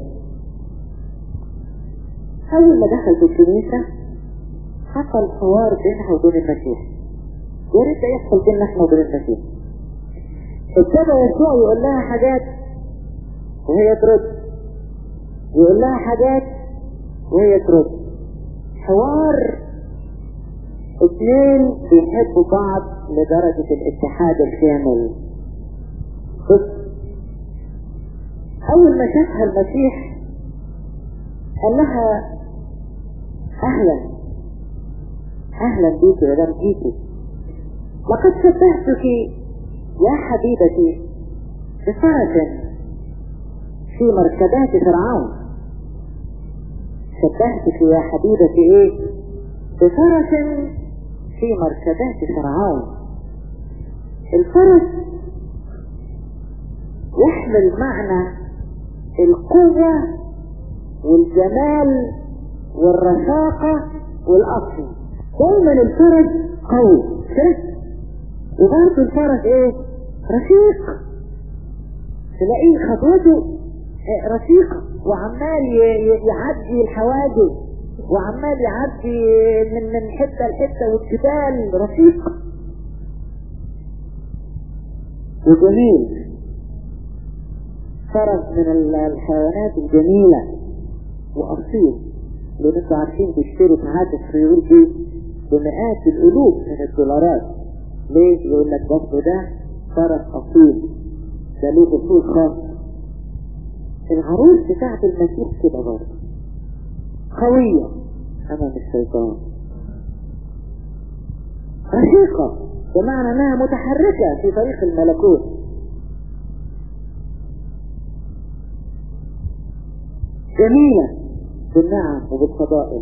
اول ما دخلت الكنيسة حصل حوار بينها وبين المسيح يا ريت ده يحصل بيننا احنا وبين المسيح ابتدى يسوع يقول لها حاجات وهي ترد يقول لها حاجات وهي ترد حوار اثنين بيحبوا بعض لدرجة الاتحاد الكامل بص اول ما شافها المسيح قال لها اهلا اهلا بيكي يا دام جيتي لقد شبهتك يا حبيبتي بفرس في مركبات فرعون شبهتك يا حبيبتي ايه بفرس في مركبات فرعون الفرس يحمل معنى القوة والجمال والرشاقة والأصل دايما الفرس قوي كده وبرضه الفرس ايه رشيق تلاقيه خطوته رشيقة وعمال يعدي الحواجز وعمال يعدي من من حتة لحتة والجبال رشيق وجميل فرس من الحيوانات الجميلة وأصيل لأن انتوا عارفين بيشتروا ساعات الخيول دي بمئات الألوف من الدولارات ليه؟ يقول لك بس ده فرس أصيل ده له أصول خاصة العروس بتاعت المسيح كده برضه قوية أمام الشيطان رشيقة بمعنى أنها متحركة في طريق الملكوت جميلة بالنعم وبالفضائل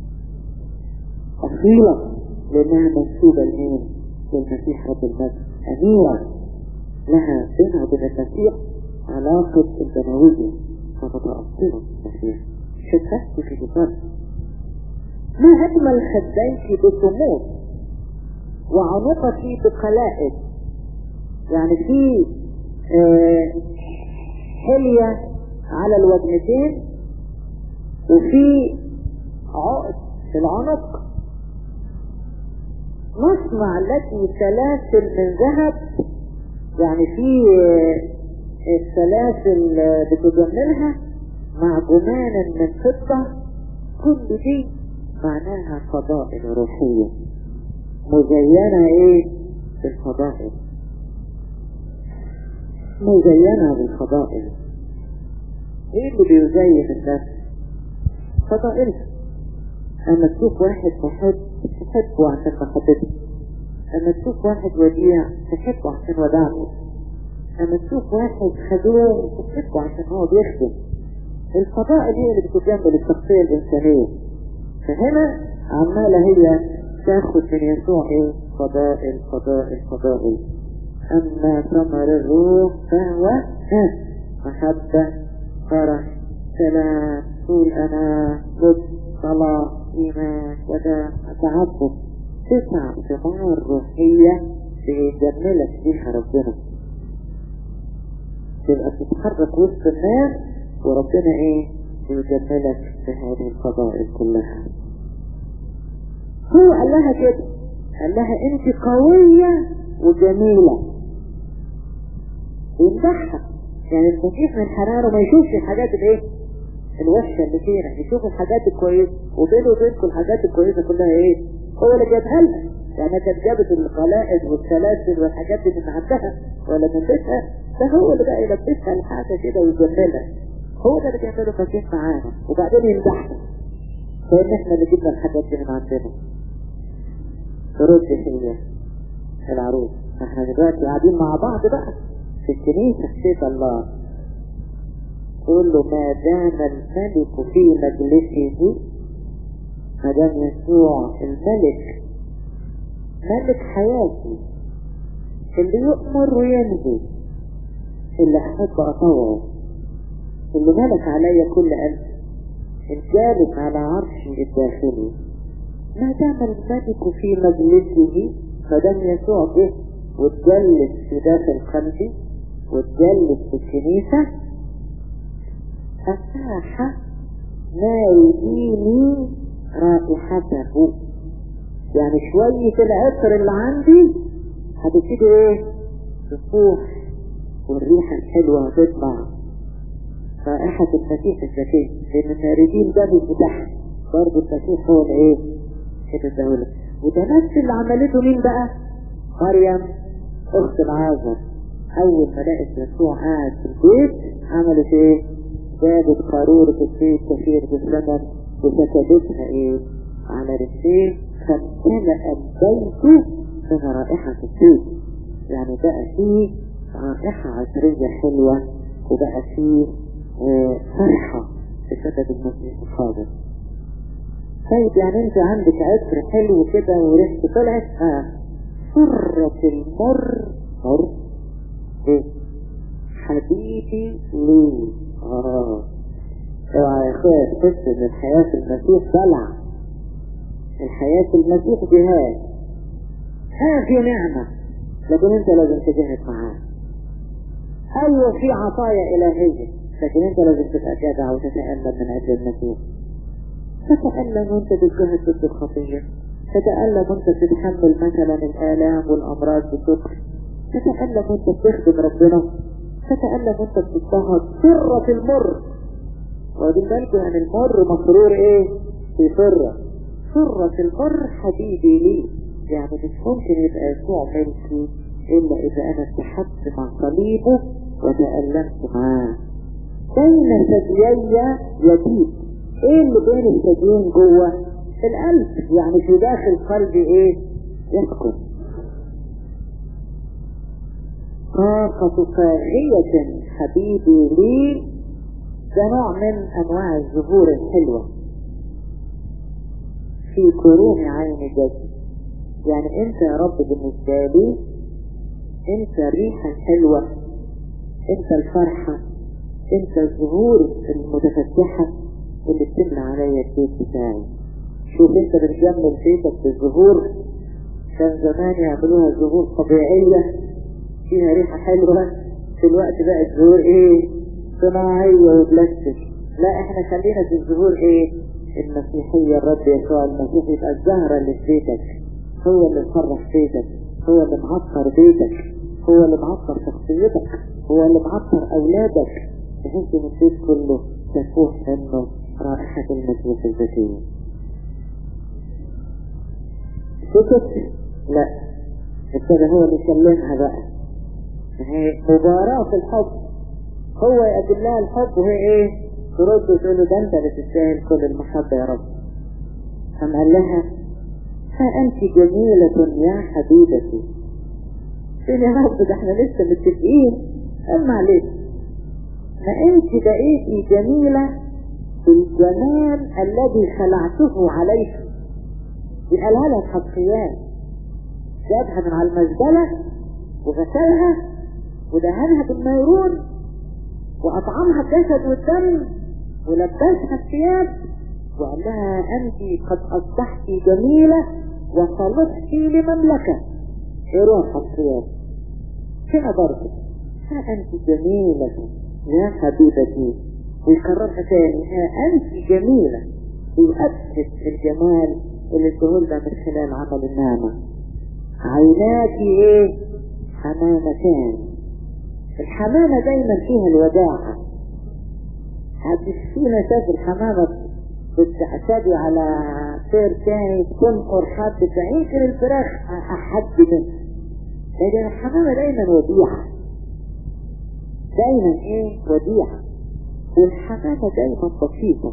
أصيلة لأنها منسوبة لمين؟ للمسيح رب المجد أميرة لها بينها وبين المسيح علاقة البنوية فتتأثر المسيح شبهت في جسد ما أجمل خديك بصمود وعنقك بقلائد يعني في آه حلية على الوجنتين وفي عقد في العنق نصنع لك سلاسل من ذهب يعني في السلاسل بتجملها مع جمانا من فضة كل دي معناها فضائل روحية مزينة ايه بالفضائل مزينة بالفضائل ايه اللي بيزين النفس فضائلها اما تشوف واحد محب تحبه عشان محبته اما تشوف واحد وديع تحبه عشان وداعته اما تشوف واحد خدوم تحبه عشان هو بيخدم الفضائل هي اللي بتجمل الشخصية الإنسانية فهنا عمالة هي تاخد من يسوع ايه فضائل فضائل فضائل أما ثمر الروح فهو محبة فرح سلام طول أنا لطف صلاة إيمان وداع تعبد تسع ثمار روحية بيجملك فيها ربنا تبقى تتحرك وسط الناس وربنا ايه بيجملك في هذه الفضائل كلها هو قال لها كده قال لها انت قوية وجميلة يمدحها يعني المسيح من حراره ما يشوفش الحاجات الايه الوحشة اللي فينا يشوف الحاجات الكويسة وبينه وبينكم الحاجات الكويسة كلها ايه هو اللي جابها لها يعني كانت جابت القلائد والسلاسل والحاجات اللي من عندها ولا من بيتها ده هو اللي بقى يلبسها الحاجة كده ويجملها هو ده اللي بيعمله المسيح معانا وبعدين يمدحنا فإن احنا اللي جبنا الحاجات دي من عندنا ترد هي العروس احنا دلوقتي قاعدين مع بعض بقى في الكنيسة في بيت الله تقول له ما دام الملك في مجلسه ما دام يسوع الملك ملك حياتي اللي يؤمر وينهي اللي أحب أطوعه اللي ملك عليا كل قلب الجالس على عرشه الداخلي ما دام الملك في مجلسه ما دام يسوع جه واتجلس في داخل قلبي واتجلس في الكنيسة أتاح ما يديني رائحته يعني شوية العطر اللي عندي هتبتدي ايه تفوح والريحة الحلوة هتطلع رائحة المسيح الزكي لأن الخارجين ده بيفتح برضه المسيح هو الايه كده الدولة وده نفس اللي عملته مين بقى مريم اخت العازر اول ما لقت يسوع قاعد في البيت عملت ايه جابت قارورة البيت كثير بالثمن وسكبتها ايه على رجليه فامتلأ البيت من رائحة البيت يعني بقى فيه رائحة عطرية حلوة وبقى فيه اه فرحة بسبب المسيح الحاضر طيب يعني انت عندك عطر حلو كده وريحته طلعت اه سرة المر مر ايه حبيبي ليه اه اوعى يا اخويا تحس ان الحياة في المسيح دلع الحياة في المسيح جهاد ها في نعمة لكن انت لازم تجاهد معاه ايوه في عطايا الهية لكن انت لازم تبقى جدع وتتألم من اجل المسيح تتألم وانت بتجاهد ضد الخطية تتألم وانت بتتحمل مثلا الآلام والأمراض بشكر تتألم وانت بتخدم ربنا تتألم وانت بتضطهد سرة المر واخدين بالكم يعني المر مسرور ايه في سرة سرة المر حبيبي لي يعني مش ممكن يبقى يسوع ملكي الا اذا انا اتحدت مع صليبه وتألمت معاه بين ثديي يبيت ايه اللي بين الثديين جوه القلب يعني في داخل قلبي ايه يسكن طاقة فاغية حبيبي لي ده نوع من انواع الزهور الحلوة في كروم عين جدي يعني انت يا رب بالنسبة لي انت الريحة الحلوة انت الفرحة انت الزهور المتفتحة اللي بتملى عليا البيت بتاعي شوف انت بتجمل بيتك بالزهور كان زمان يعملوها زهور طبيعية فيها ريحة حلوة في الوقت بقت زهور ايه صناعية وبلاستيك لا احنا خلينا في الزهور ايه المسيحية الرب يسوع المسيح يبقى الزهرة اللي في بيتك هو اللي مفرح بيتك هو اللي معطر بيتك هو اللي معطر شخصيتك هو اللي معطر اولادك بحيث ان البيت كله تفوح منه رائحة المسيح الزكية سكت لا ابتدى هو اللي يكلمها بقى هي مباراة في الحب هو يقدم لها الحب وهي ايه ترد وتقول له ده انت اللي تستاهل كل المحبة يا رب قام قال لها ها انت جميلة يا حبيبتي فين يا رب ده احنا لسه متفقين اما عليك ما انت بقيتي جميلة بالجمال الذي خلعته عليك بقالها لها حقيان جابها من على المزبلة وغسلها ودهنها بالنيرون وأطعمها الجسد والدم ولبسها الثياب وقال لها أنت قد أصبحت جميلة وصلحت لمملكة ايه روح الثياب كده برضه ها أنت جميلة يا حبيبتي ويكررها تاني ها أنت جميلة ويؤكد الجمال اللي ادهولنا من خلال عمل النعمة عيناك ايه حمامتان الحمامة دايما فيها الوداعة هتشفينا شاف الحمامة بتعتدي على سير تاني تنقر حد يمكن الفراخ أحد منها لكن الحمامة دايما وديعة دايما ايه وديعة والحمامة دايما بسيطة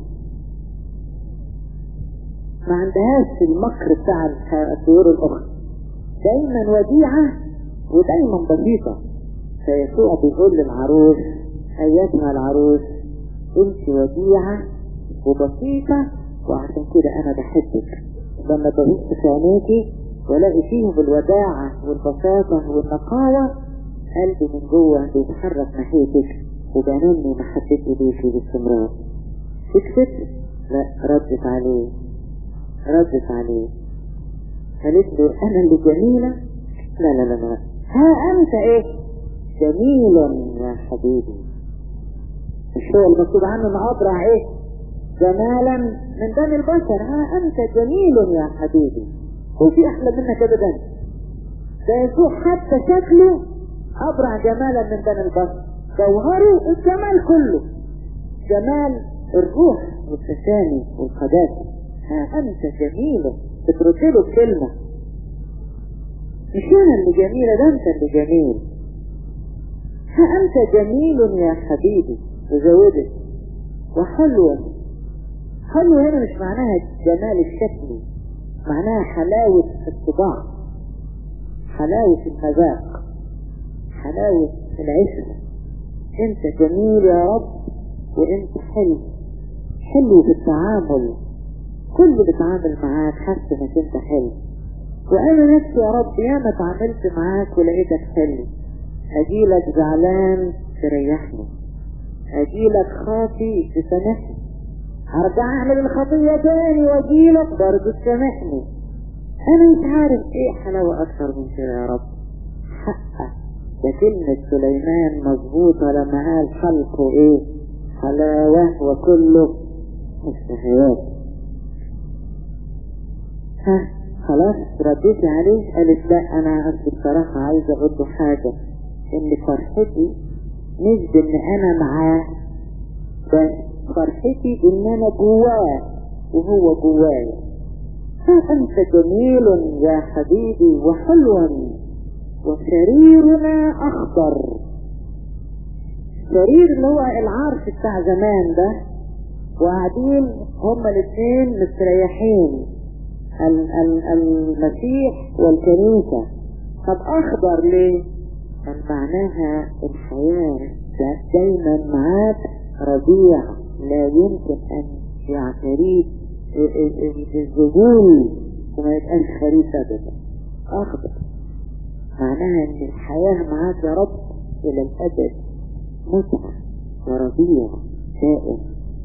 ما عندهاش المكر بتاع الطيور الأخرى دايما وديعة ودايما بسيطة فيسوع بيقول للعروس أيتها العروس انت وديعة وبسيطة وعشان كده أنا بحبك لما ببص في عينيكي والاقي فيهم الوداعة والبساطة والنقاوة قلبي من جوه بيتحرك ناحيتك وبنمي محبتي ليكي باستمرار سكتت لا ردت عليه ردت عليه قالت له انا اللي جميلة لا لا لا لا ها انت ايه جميل يا حبيبي مش هو المكتوب عنه ان ابرع ايه جمالا من دم البشر ها انت جميل يا حبيبي هو في احلى منك ابدا ده يسوع حتى شكله ابرع جمالا من دم البشر جوهره الجمال كله جمال الروح والتسامي والقداسه ها انت جميل بترد له بكلمه مش انا اللي جميله ده انت اللي جميل ها انت جميل يا حبيبي وزودت وحلوة حلوة هنا مش معناها جمال الشكل معناها حلاوة الطباع حلاوة المذاق حلاوة العشرة انت جميل يا رب وانت حلو حلو في التعامل كل اللي بيتعامل معاك حاسس انك انت حلو وانا نفسي يا رب ياما اتعاملت معاك ولقيتك حلو اجيلك زعلان تريحني اجيلك خاطي تسامحني هرجع اعمل الخطية تاني واجيلك برضه تسامحني انا مش عارف ايه حلاوة اكتر من كده يا رب حقه ده كلمة سليمان مظبوطة لما قال خلقه ايه حلاوة وكله مشتهيات ها خلاص رديتي عليه قالت لا انا اصل بصراحة عايزة اقول له حاجة ان فرحتي مش بان انا معاه بس فرحتي ان انا جواه وهو جوايا فانت جميل يا حبيبي وحلو وسريرنا اخضر سرير اللي هو العرش بتاع زمان ده وقاعدين هما الاثنين مستريحين المسيح والكنيسة طب اخضر ليه كان معناها الحياة دايما معاك ربيع لا يمكن ان يعتريك الذبول وما يبقاش خريف ابدا اخضر معناها ان الحياة معاك يا رب الى الابد متعة وربيع دائم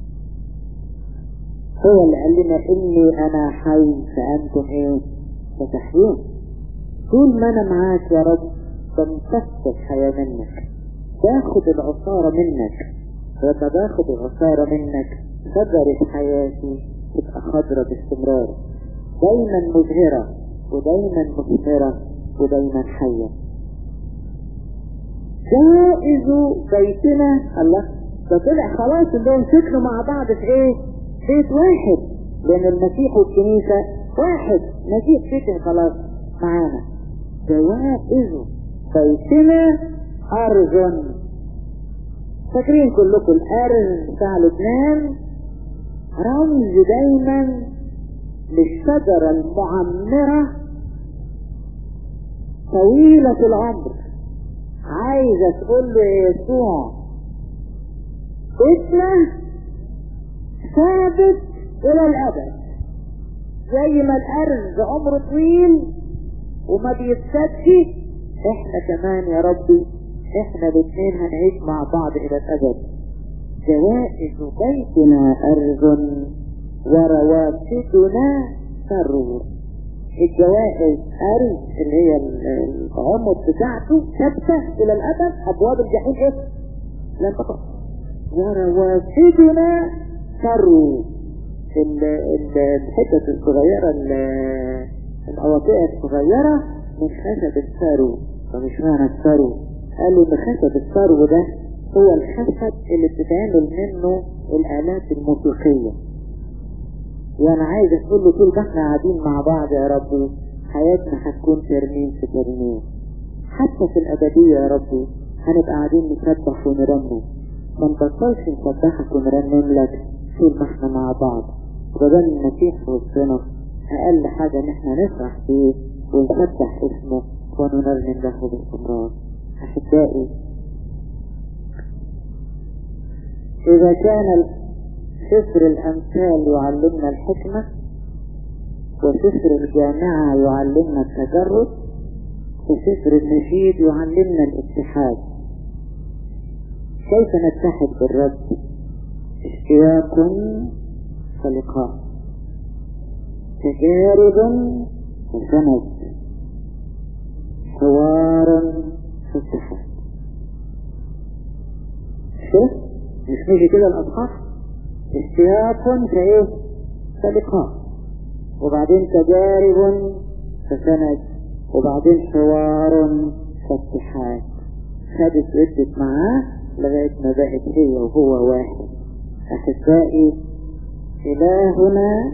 هو اللي قال لنا اني انا حي فانتم ايه فتحيون طول ما انا معاك يا رب تمتص الحياة منك باخد العصارة منك لما باخد العصارة منك شجرة حياتي تبقى خضرة باستمرار دايما مزهرة ودايما مثمرة ودايما حية جائز بيتنا الله ده طلع خلاص انهم سكنوا مع بعض في ايه بيت واحد لان المسيح والكنيسة واحد مسيح سكن خلاص معانا جوائز بيتنا أرض فاكرين كلكم الأرض بتاع لبنان رمز دايما للشجرة المعمرة طويلة العمر عايزة تقول له يا يسوع اسمه ثابت إلى الأبد زي ما الأرز عمره طويل وما بيتسدش احنا كمان يا ربي احنا الاثنين هنعيش مع بعض الى الابد جوائز بيتنا ارض ورواتبنا سرور الجوائز ارض اللي هي العمر بتاعته ثابته الى الابد ابواب الجحيم ايه لن تقع ورواتبنا سرور الحتة الصغيرة الأواقع الصغيرة من خشب السرو فمش معنى السرو قالوا ان خشب السرو ده هو الخشب اللي بتتعمل منه الآلات الموسيقية وانا عايز اقول له طول ما احنا قاعدين مع بعض يا ربي حياتنا هتكون ترميم في ترميم حتى في الأبدية يا ربي هنبقى قاعدين نسبح ونرنم ما نبطلش نسبحك ونرنم لك طول ما احنا مع بعض وبدل المسيح في وسطنا اقل حاجة ان احنا نفرح فيه ونسبح اسمه ونرنم له باستمرار احبائي اذا كان سفر الامثال يعلمنا الحكمة وسفر الجامعة يعلمنا التجرد وسفر النشيد يعلمنا الاتحاد كيف نتحد بالرب اشتياق فلقاء تجارب وسند حوار فاتحاد شوف مش نيجي كده الاصحاح اشتياق فايه فلقاء وبعدين تجارب فسند وبعدين حوار فاتحاد خدت ودت معاه لغاية ما بقت هي وهو واحد أحبائي إلهنا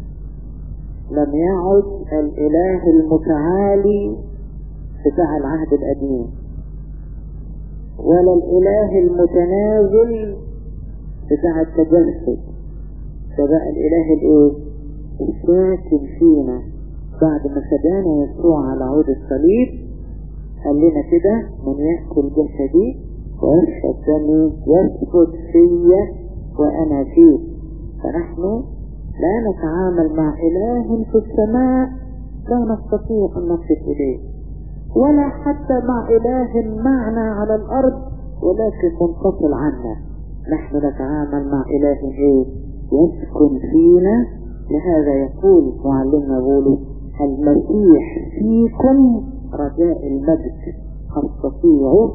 لم يعد الإله المتعالي بتاع العهد القديم ولا الإله المتنازل بتاع التجسد ده بقى الإله الإيه؟ الساكن فينا بعد ما فدانا يسوع على عود الصليب قال لنا كده من يأكل جسدي ويشرب دمي يثبت فيا وأنا فيه فنحن لا نتعامل مع إله في السماء لا نستطيع أن نصل إليه ولا حتى مع إله معنا على الأرض ولكن منفصل عنا نحن نتعامل مع إله إيه يسكن فينا لهذا يقول معلمنا بولس المسيح فيكم رجاء المجد تستطيعوا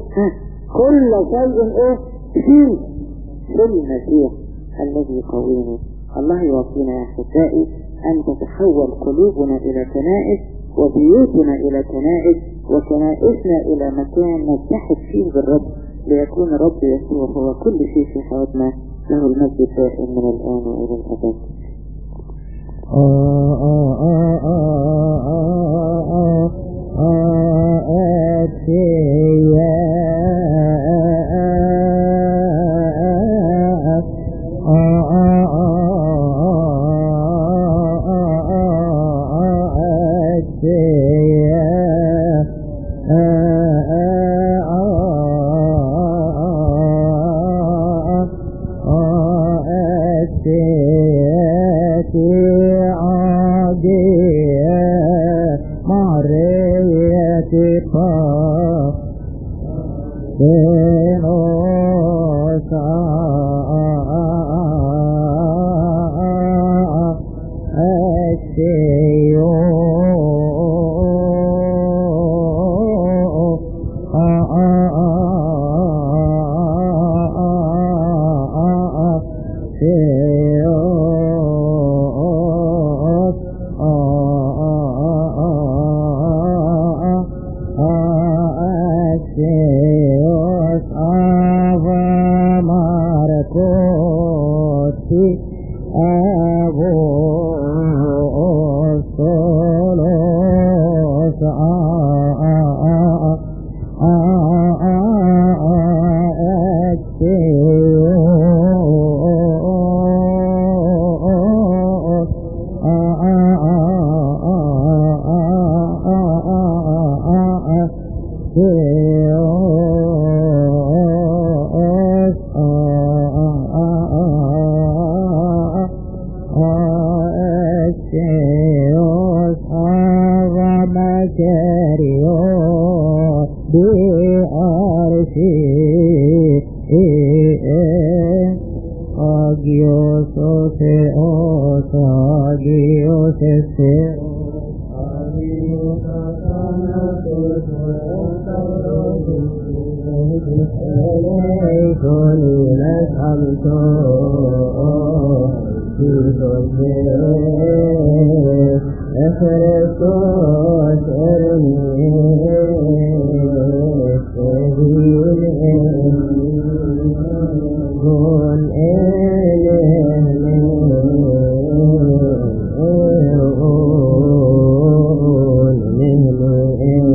كل شيء ايه فيه في المسيح الذي يقويني الله يوفينا يا احبائي ان تتحول قلوبنا الى كنائس وبيوتنا الى كنائس وكنائسنا الى مكان نتحد فيه بالرب ليكون الرب يسوع هو كل شيء في حياتنا له المجد الدائم من الان والى الابد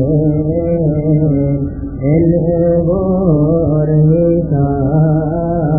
الغبار هيك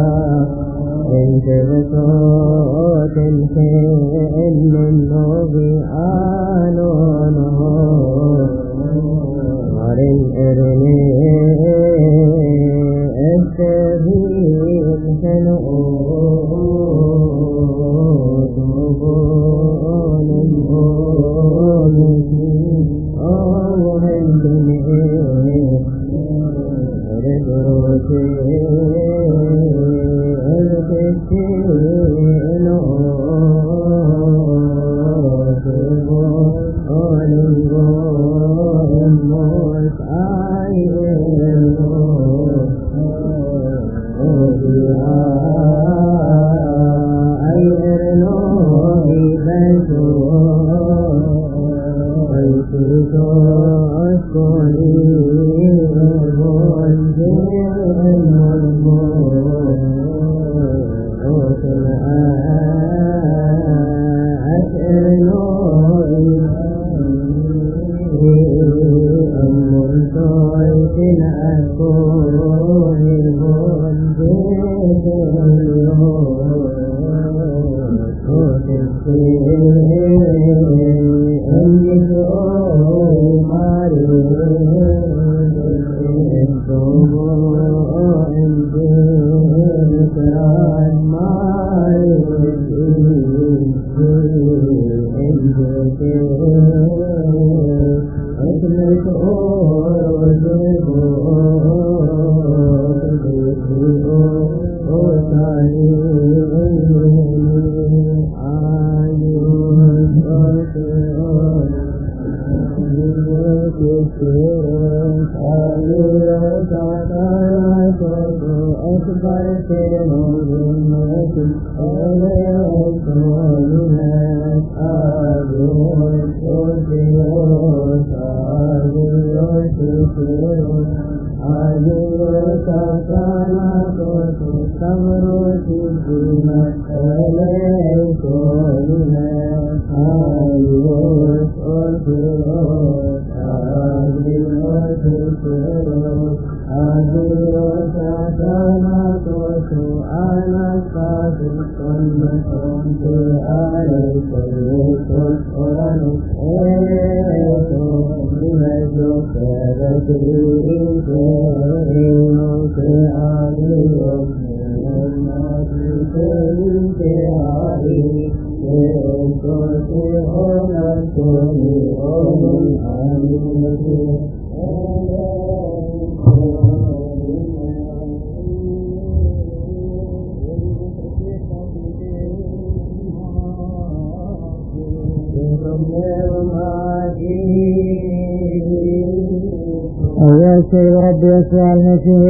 يا سيد رب يسوع المسيح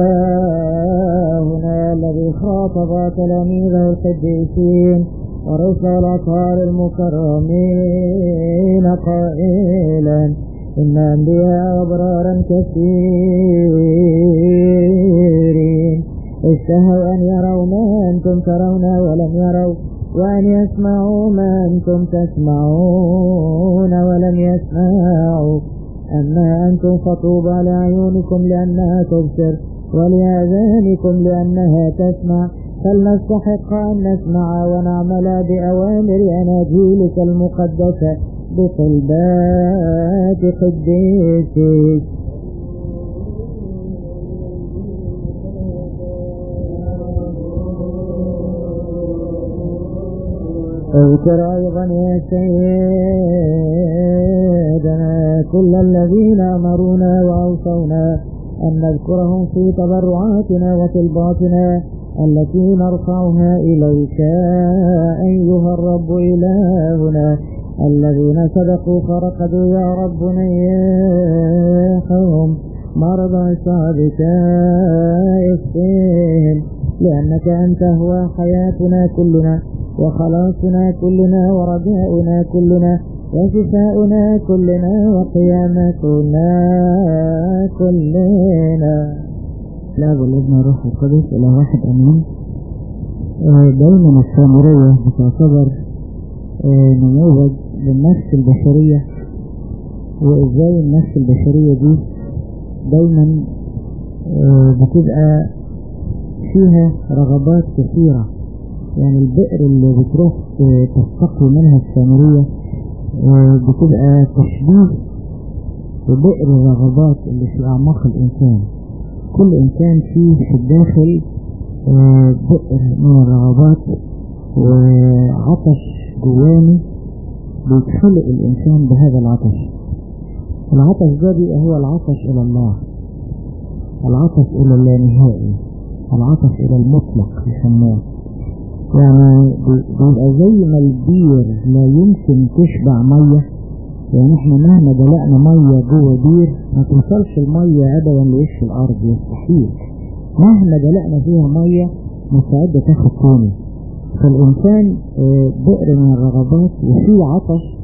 إلهنا الذي خاطب تلاميذه القديسين ورسل الأطهار المكرمين قائلا إن أنبياء أبرارا كثيرين اشتهوا أن يروا ما أنتم ترون ولم يروا وأن يسمعوا ما أنتم تسمعون ولم يسمعوا أما أنتم فطوبى لعيونكم لأنها تبصر ولآذانكم لأنها تسمع فلنستحق أن نسمع ونعمل بأوامر أناجيلك المقدسة بطلبات قديسك اذكر أيضا يا سيدنا كل الذين أمرونا وأوصونا أن نذكرهم في تبرعاتنا وطلباتنا التي نرفعها إليك أيها الرب إلهنا الذين سبقوا فرقدوا يا رب نياحهم مرضى صادك اسقهم لأنك أنت هو حياتنا كلنا وخلاصنا كلنا ورجاؤنا كلنا وشفاؤنا كلنا وقيامتنا كلنا الاب والابن والروح القدس الى واحد امين دايما السامرية بتعتبر نموذج للنفس البشرية وازاي النفس البشرية دي دايما بتبقى فيها رغبات كثيرة يعني البئر اللي بتروح تستقي منها السامرية بتبقى تشبيه ببئر الرغبات اللي في أعماق الإنسان كل إنسان فيه في الداخل بئر من الرغبات وعطش جواني بيتخلق الإنسان بهذا العطش العطش ده بيبقى هو العطش إلى الله العطش إلى اللانهائي العطش إلى المطلق يسموه يعني بيبقى زي ما البير لا يمكن تشبع مية يعني احنا مهما دلقنا مية جوه بير ما توصلش المية أبدا لوش الأرض يستحيل مهما دلقنا فيها مية مستعدة تاخد تاني فالإنسان بئر من الرغبات وفي عطش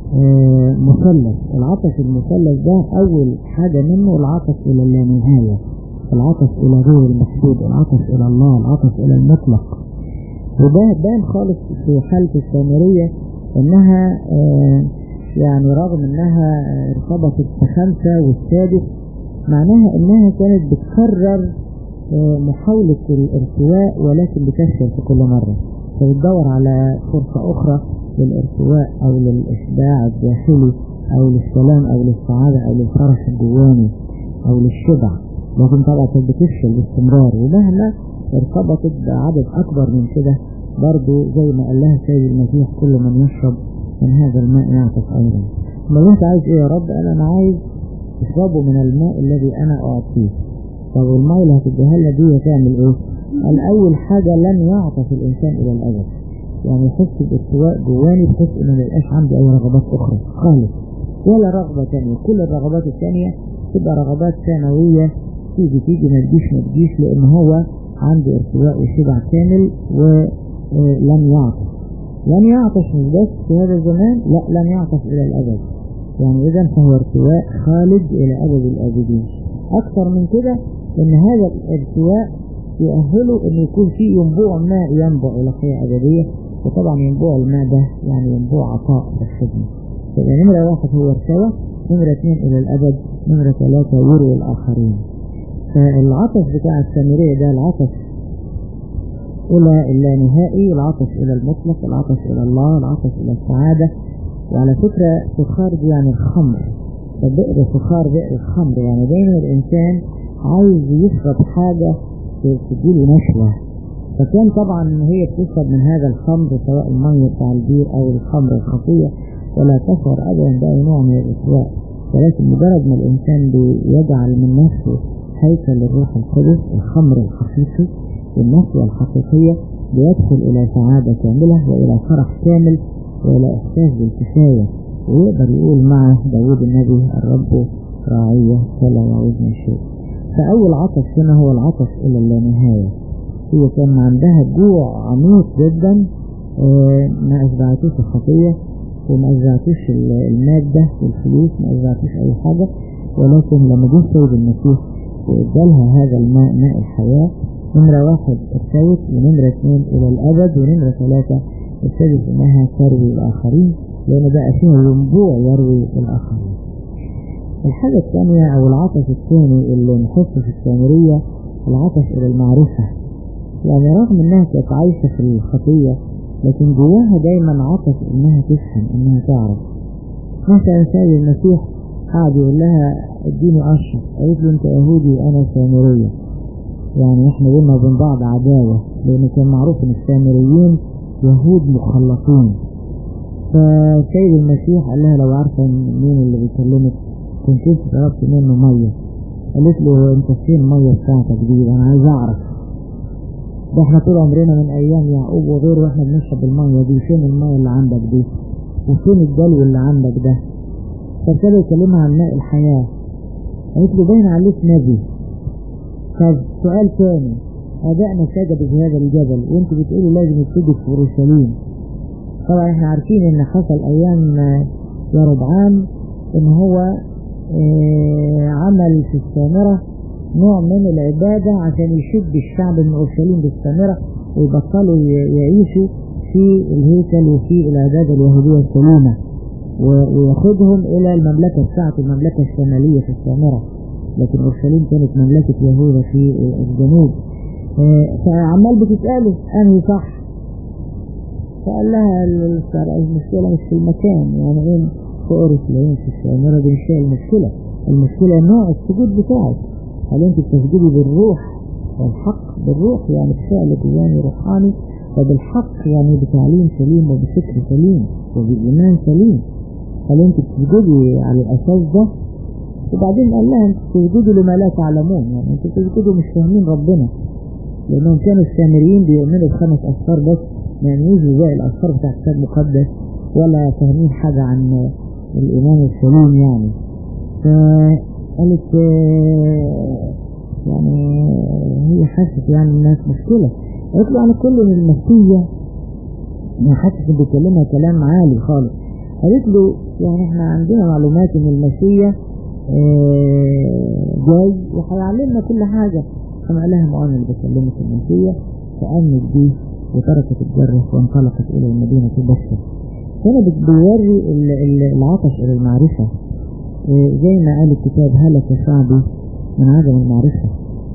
مثلث العطش المثلث ده أول حاجة منه العطش إلى اللانهاية العطش إلى غير المحدود العطش إلى الله العطش إلى المطلق وده بان خالص في حالة السامرية انها يعني رغم انها ارتبطت بخمسة والسادس معناها انها كانت بتكرر محاولة الارتواء ولكن بتفشل في كل مرة فبتدور على فرصة اخرى للارتواء او للاشباع الداخلي او للسلام او للسعادة او للفرح الجواني او للشبع لكن طبعا كانت بتفشل باستمرار ومهما ارتبطت بعدد أكبر من كده برضو زي ما قال لها سيد المسيح كل من يشرب من هذا الماء يعطف أيضا ما انت عايز ايه يا رب انا انا عايز اشربه من الماء الذي انا اعطيه طب الماء اللي هتديها لنا دي هتعمل ايه قال اول حاجة لن يعطف الانسان الى الابد يعني يحس بارتواء جواني بحيث انه ما يبقاش عندي اي رغبات اخرى خالص ولا رغبة تانية كل الرغبات التانية تبقى رغبات ثانوية تيجي تيجي ما تجيش ما تجيش لان هو عنده ارتواء وشبع كامل ولن يعطش لن يعطش مش بس في هذا الزمان لا لن يعطش إلى الأبد يعني إذا فهو ارتواء خالد إلى أبد الآبدين أكثر من كده إن هذا الارتواء يؤهله إن يكون في ينبوع ماء ينبع إلى حياة أبدية وطبعا ينبوع الماء ده يعني ينبوع عطاء في الخدمة فيبقى نمرة واحد هو ارتوى نمرة اثنين إلى الأبد نمرة ثلاثة يروي الآخرين فالعطش بتاع السامرية ده العطش إلى اللانهائي العطش إلى المطلق العطش إلى الله العطش إلى السعادة وعلى فكرة سخار دي يعني الخمر فبئر سخار بئر الخمر يعني دايما الإنسان عايز يشرب حاجة تديله نشوة فكان طبعا هي بتشرب من هذا الخمر سواء المية بتاع البير أو الخمر الخطية ولا تشعر أبدا بأي نوع من الإسواء ولكن مجرد ما الإنسان بيجعل من نفسه هيكل للروح القدس الخمر الحقيقي والنشوة الحقيقية بيدخل إلى سعادة كاملة وإلى فرح كامل وإلى إحساس بالكفاية ويقدر يقول مع داود النبي الرب راعية فلا يعوزني شيء فأول عطش هنا هو العطش إلى اللانهاية هي كان عندها جوع عميق جدا ما أشبعتوش الخطية وما أشبعتوش المادة والفلوس ما أشبعتوش أي حاجة ولكن لما جه سيد المسيح وإدالها هذا الماء ماء الحياة نمرة واحد ارتوت ونمرة اثنين إلى الأبد ونمرة ثلاثة ابتدت إنها تروي الآخرين لأن بقى فيها ينبوع يروي الآخرين الحاجة الثانية أو العطش الثاني اللي نحسه في السامرية العطش إلى المعرفة يعني رغم إنها كانت عايشة في الخطية لكن جواها دايما عطش إنها تفهم إنها تعرف مثلا سيد المسيح قعد يقول لها اديني أشرب قالت له أنت يهودي وأنا سامرية يعني احنا بينا وبين بعض عداوة لأن كان معروف إن السامريين يهود مخلطين فسيد المسيح قال لها لو عارفة مين اللي بيكلمك كنت انت طلبت منه مية قالت له انت فين المية بتاعتك دي انا عايز اعرف ده احنا طول عمرنا من ايام يعقوب وغيره واحنا بنشرب المية دي فين المية اللي عندك دي وفين الجلو اللي عندك ده فابتدى يكلمها عن ماء الحياة قالت له باين عليك نبي طب سؤال تاني أبائنا سجدوا في هذا الجبل وانت بتقولوا لازم يسجد في اورشليم طبعا احنا عارفين ان حصل ايام يا ربعان ان هو اه عمل في السامرة نوع من العبادة عشان يشد الشعب من اورشليم بالسامرة ويبطلوا يعيشوا في الهيكل وفي العبادة اليهودية السليمة وياخدهم الى المملكة بتاعته المملكة الشمالية في السامرة لكن اورشليم كانت مملكة يهوذا في الجنوب اه فعمال بتسأله انهي صح فقال لها المشكلة مش في المكان يعني ايه في اورشليم في السامرة دي مش هي المشكلة المشكلة نوع السجود بتاعك هل انت بتسجدي بالروح والحق بالروح يعني بفعل جواني روحاني وبالحق يعني بتعليم سليم وبفكر سليم وبإيمان سليم قال انت بتسجدي على الأساس ده وبعدين قال لها انت بتسجدوا لما لا تعلمون يعني انت بتسجدوا مش فاهمين ربنا لأنهم كانوا السامريين بيؤمنوا بخمس أسفار بس ما يؤمنوش بباقي الأسفار بتاع الكتاب المقدس ولا فاهمين حاجة عن الإيمان السليم يعني فقالت يعني هي حست يعني الناس مشكلة قالت له أنا كل المسيح ما حاسس إن بيكلمها كلام عالي خالص قالت له يعني احنا عندنا معلومات ان المسيح جاي وهيعلمنا كل حاجة فما قال لها ما انا اللي بكلمك المسيح فأمنت بيه وتركت الجرة وانطلقت إلى المدينة تبشر هنا بيوري العطش إلى المعرفة زي ما قال الكتاب هلك شعبي من عدم المعرفة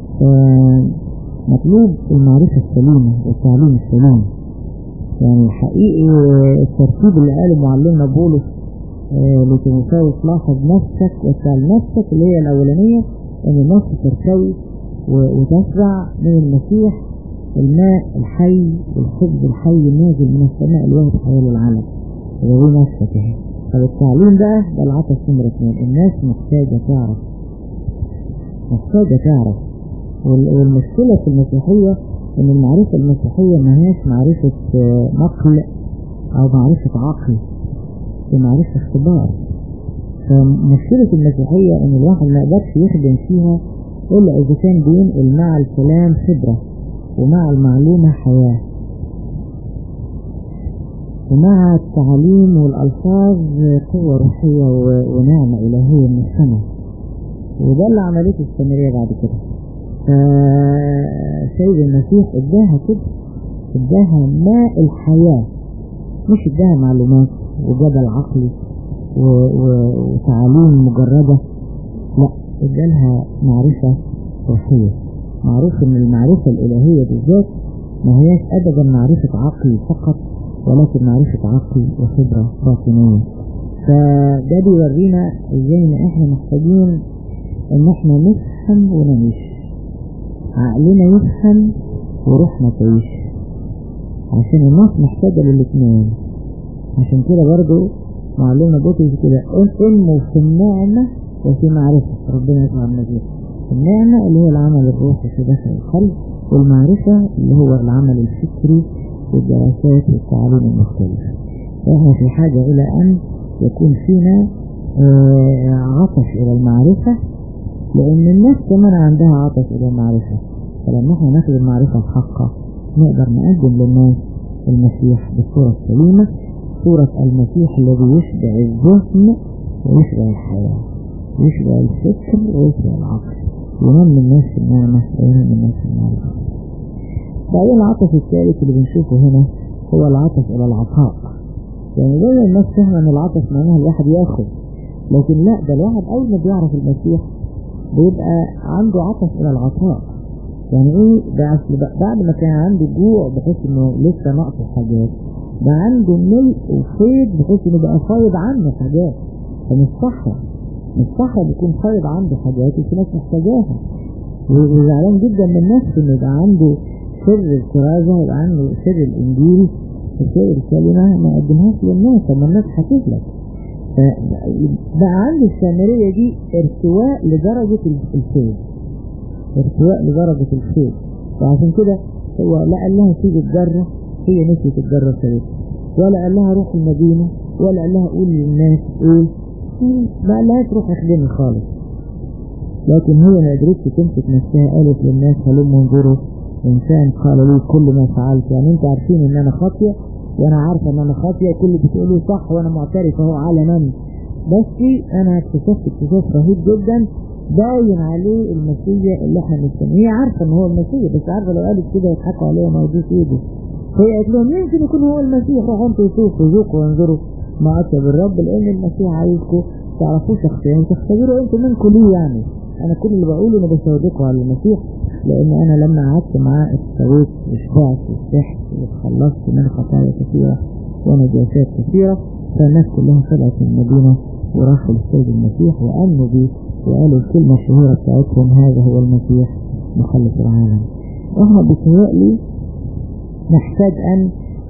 مطلوب المعرفة السليمة والتعليم السليم يعني حقيقي الترتيب اللي قاله معلمنا بولس لتيموثاوس لاحظ نفسك واسأل نفسك اللي هي الأولانية إن النفس ترتوي وتشبع من المسيح الماء الحي والخبز الحي النازل من السماء الواحد حياة للعالم وهو نفسك اهي فالتعليم بقى ده العطش نمرة اثنين الناس محتاجة تعرف محتاجة تعرف والمشكلة في المسيحية ان المعرفة المسيحية ما هيش معرفة نقل او معرفة عقل دي معرفة اختبار فمشكلة المسيحية ان الواحد ما يقدرش يخدم فيها الا اذا كان بينقل مع الكلام خبرة ومع المعلومة حياة ومع التعليم والألفاظ قوة روحية ونعمة إلهية من السماء وده اللي عملته السامرية بعد كده فسيد المسيح اداها كده اداها ماء الحياة مش اداها معلومات وجدل عقلي وتعاليم مجردة لا ادالها معرفة روحية معروف ان المعرفة الالهية بالذات ما هياش ابدا معرفة عقل فقط ولكن معرفة عقل وخبرة باطنية فده بيورينا ازاي ان احنا محتاجين ان احنا نفهم ونعيش عقلنا يفهم وروحنا تعيش عشان الناس محتاجة للاثنين عشان كده برضو معلمنا بطرس كده انموا في النعمة وفي معرفة ربنا يسمع المزيد النعمة اللي هو العمل الروحي في داخل القلب والمعرفة اللي هو العمل الفكري والدراسات والتعليم المختلف فإحنا في حاجة إلى أن يكون فينا عطش إلى المعرفة لأن الناس كمان عندها عطش إلى المعرفة فلما احنا ناخد المعرفة الحقة نقدر نقدم للناس المسيح بالصورة السليمة صورة المسيح الذي يشبع الذهن ويشبع الحياة يشبع الفكر ويشبع العقل ينمي الناس في النعمة وينمي الناس في المعرفة بعدين العطش الثالث اللي بنشوفه هنا هو العطش إلى العطاء يعني دايما الناس فاهمة ان العطش معناها الواحد ياخد لكن لا ده الواحد أول ما بيعرف المسيح بيبقى عنده عطش إلى العطاء يعني ايه ده أصل بعد ما كان عنده جوع بحيث انه لسه ناقصه حاجات بقى عنده ملء وفيض بحيث انه بقى فايض عنه حاجات فمش صح مش صح بيكون فايض عنده حاجات وفي ناس محتاجاها وزعلان جدا من نفسه انه يبقى عنده سر الكرازة يبقى عنده سر الانجيل وسر الكلمة ما قدمهاش للناس طب الناس هتهلك بقى عنده السامرية دي ارتواء لدرجة الفيض ارتواء لدرجة الفيض وعشان كده هو لا قال لها سيب الجرة هي نسيت الجرة سيد ولا قال لها روح المدينة ولا قال لها قول للناس ايه ما قال لها تروح اخدمي خالص لكن هي ما قدرتش تمسك نفسها قالت للناس هلم انظروا انسان قال لي كل ما فعلت يعني انتوا عارفين ان انا خاطيه وانا عارفه ان انا خاطيه كل بتقولوا صح وانا معترف اهو علنا بس انا اكتشفت اكتشاف رهيب جدا باين عليه المسيح اللي احنا مستنيه هي عارفه ان هو المسيح بس عارفه لو قالت كده يضحكوا عليها ما يدوس ايده هي قالت لهم يمكن يكون هو المسيح روحوا انتوا شوفوا ذوقوا وانظروا ما أتى بالرب لان المسيح عايزكم تعرفوه شخصيا وتختبروا انتوا منكم ليه يعني انا كل اللي بقوله انا بشاهدكم على المسيح لان انا لما قعدت معاه استويت وشبعت وارتحت واتخلصت من خطايا كثيره ونجاسات كثيره فالناس كلها طلعت من المدينه وراحوا للسيد المسيح وامنوا بيه وقالوا الكلمه الشهيره بتاعتهم هذا هو المسيح مخلص العالم واحنا بيتهيألي نحتاج ان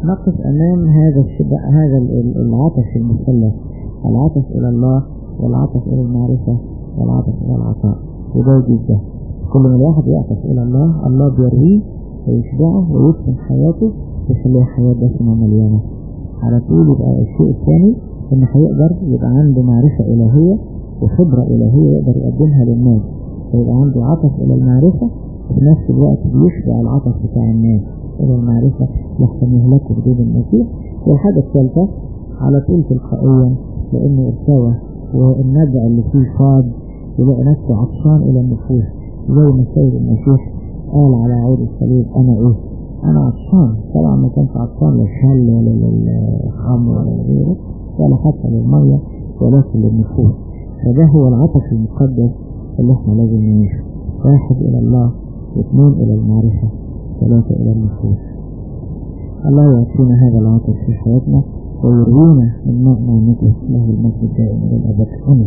نقف أمام هذا الشبع هذا العطش المثلث العطش إلى الله والعطش إلى المعرفة والعطش إلى العطاء وده يجيب ده كل ما الواحد يعطش إلى الله الله بيرويه ويشبعه ويدفن حياته يخليها حياة دسمة مليانة على طول يبقى الشيء الثاني إن هيقدر يبقى عنده معرفة إلهية وخبرة إلهية يقدر يقدمها للناس فيبقى عنده عطش إلى المعرفة وفي نفس الوقت بيشبع العطش بتاع الناس إلى المعرفة لحسن يهلكوا بدون المسيح والحاجة الثالثة على طول تلقائيا لأنه ارتوى والنبع اللي فيه فاض يلاقي نفسه عطشان إلى النفوس زي ما السيد المسيح قال على عود الصليب أنا إيه؟ أنا عطشان طبعا ما كانش عطشان للشل ولا للخمر ولا غيره ولا حتى للمية ولكن للنفوس فده هو العطش المقدس اللي احنا لازم نعيشه واحد إلى الله واثنين إلى المعرفة ثلاثة إلى النفوس الله يعطينا هذا العطش في حياتنا ويروينا من ماء نعمته له المجد الدائم إلى الأبد آمين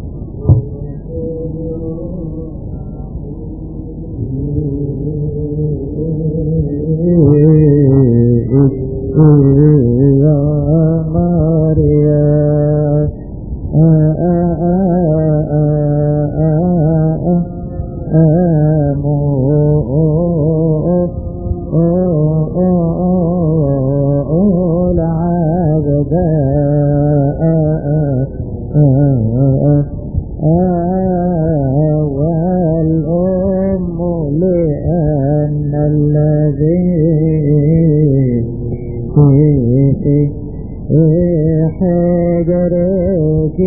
يا مريم والأم لأن الذي حجرك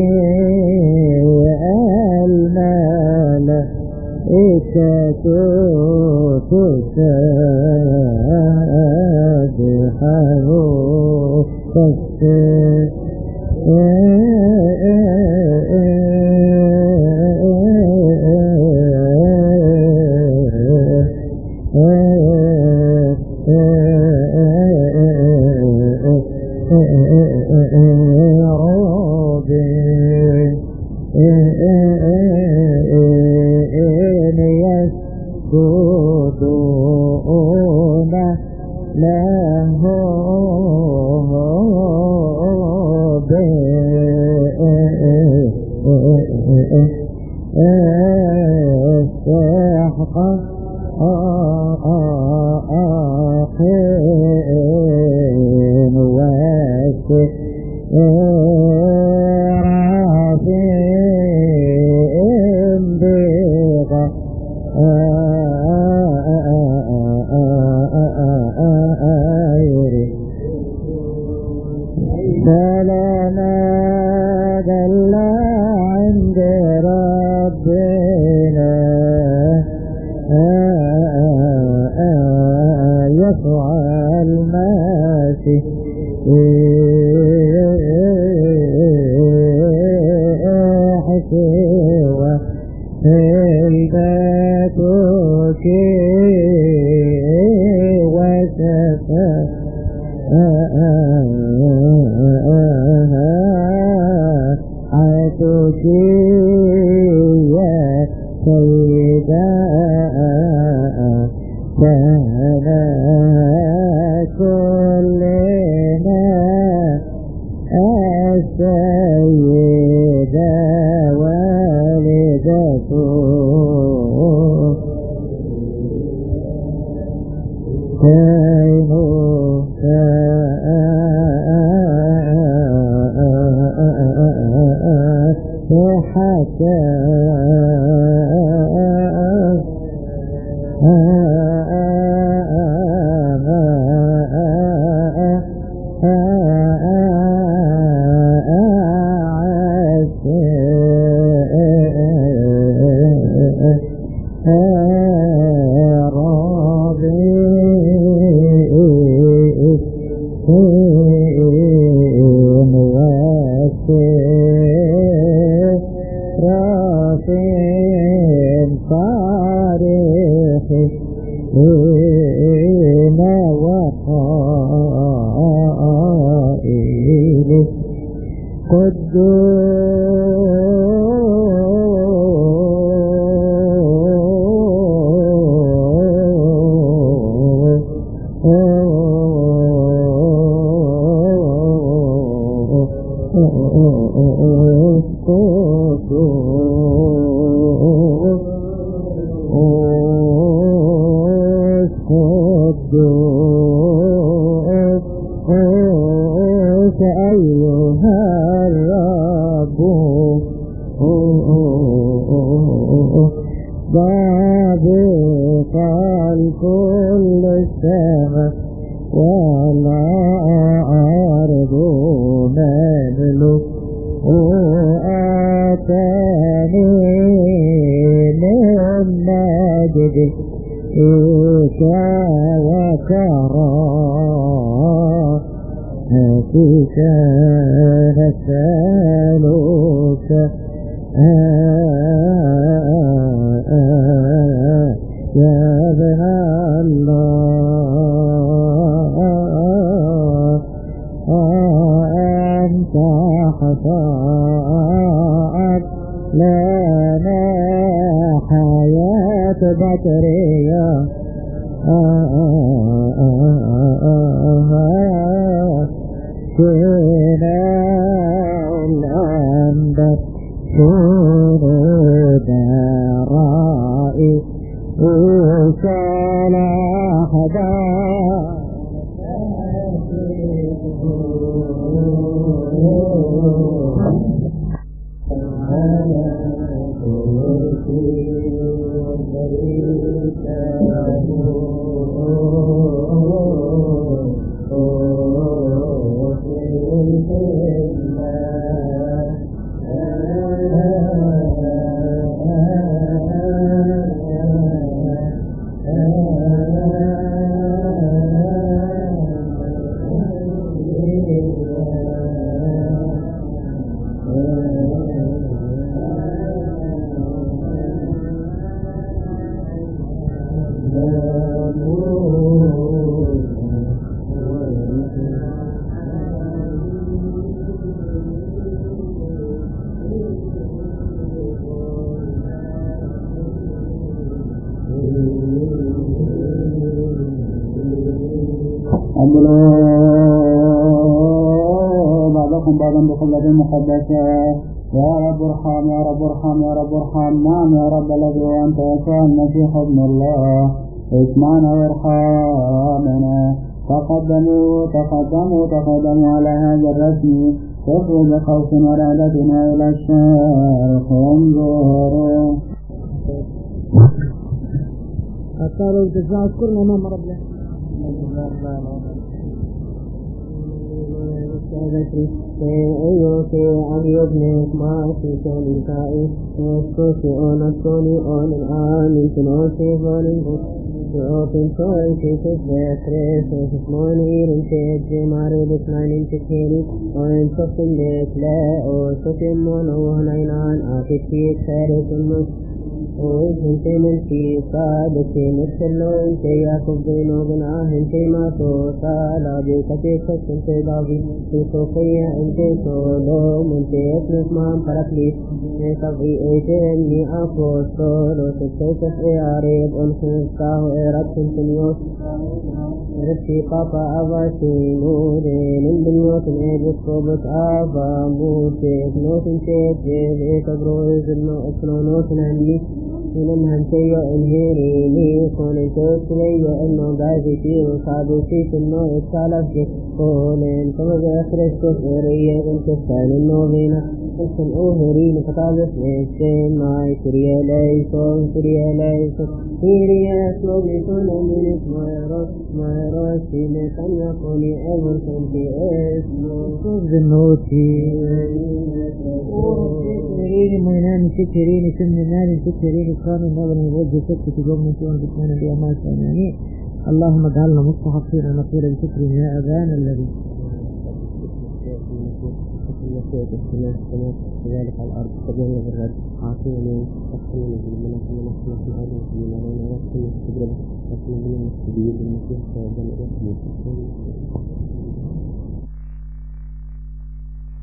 الملائكة تسبحه يسجدون له استحق آخر وسرافين بغى سلام دل عند ربنا يسوع المسيح سوى هيبتك وشفاعتك يا سيدة كان كلنا السيدة والدته رافين صارخ هنا وقائل قدوس ضابطا كل السماء والأرض مملوك وآتاني من مجدك وكراهتك نسألك يا ابن الله أنت حصاد لنا حياة بطرية كنا الأنبت شهود رائي وصلاح أملوا بعضكم بعضا بخلة مقدسة يا رب ارحم يا رب ارحم يا رب ارحم نعم يا رب الذي وأنت يسوع المسيح ابن الله اسمعنا وارحمنا تقدموا تقدموا تقدموا على هذا الرسم تخرج خوف مرادتنا إلى الشرق انظروا أختاروا التسمع اذكرنا أمام ربنا أيوكي أن يبنيك ما في سنكائي وستوشي أونسوني أون الآن تنوشي فالنبوت Open soil cases where trace of small eating shade Jemari the nine inch kitty or in something that la or something mono one nine on Akiti Saris and وانت من في صادك مثل انت ياكم بين وبنا انت ما توصى لا بيك انت ضابي في صوفية انت سولوم انت اسمك ما فرق لي طبعي ايتني افوصول وتتسف اعريب انسنسكاه ارد سنتنيوس ربتي قطع أباسي نورين البنيوت نيجس كوبت آبا موتيك نوتن تيجيب إيكا بروز النوت نعني ولما انتي انهيريني كون انتو سلي انو بازي في وصابي في سنو اتسالف جي كون انتو بأخرس كفرية انت سان النوبينا اسم اوهرين فطابس نيشين ماي كريا ليسون كريا ليسون كريا سلوبي كون من اسمايروس مايروس سيني كان يكوني ايضا كنتي اسمو النوتي تكريني مينان تكريني سن مال تكريني كان النظر من وجه سكت جمع سوى بسمان اليومات ثمانية اللهم اجعلنا مستحقين نقول بشكر يا أبانا الذي كذلك على الأرض تبين بالرد عاصمين تحكمون بالمنى كما نحن في هذه الدنيا لا نرى كل تجربة لكن بنا نستبيل بالمسيح فوضا الأخوة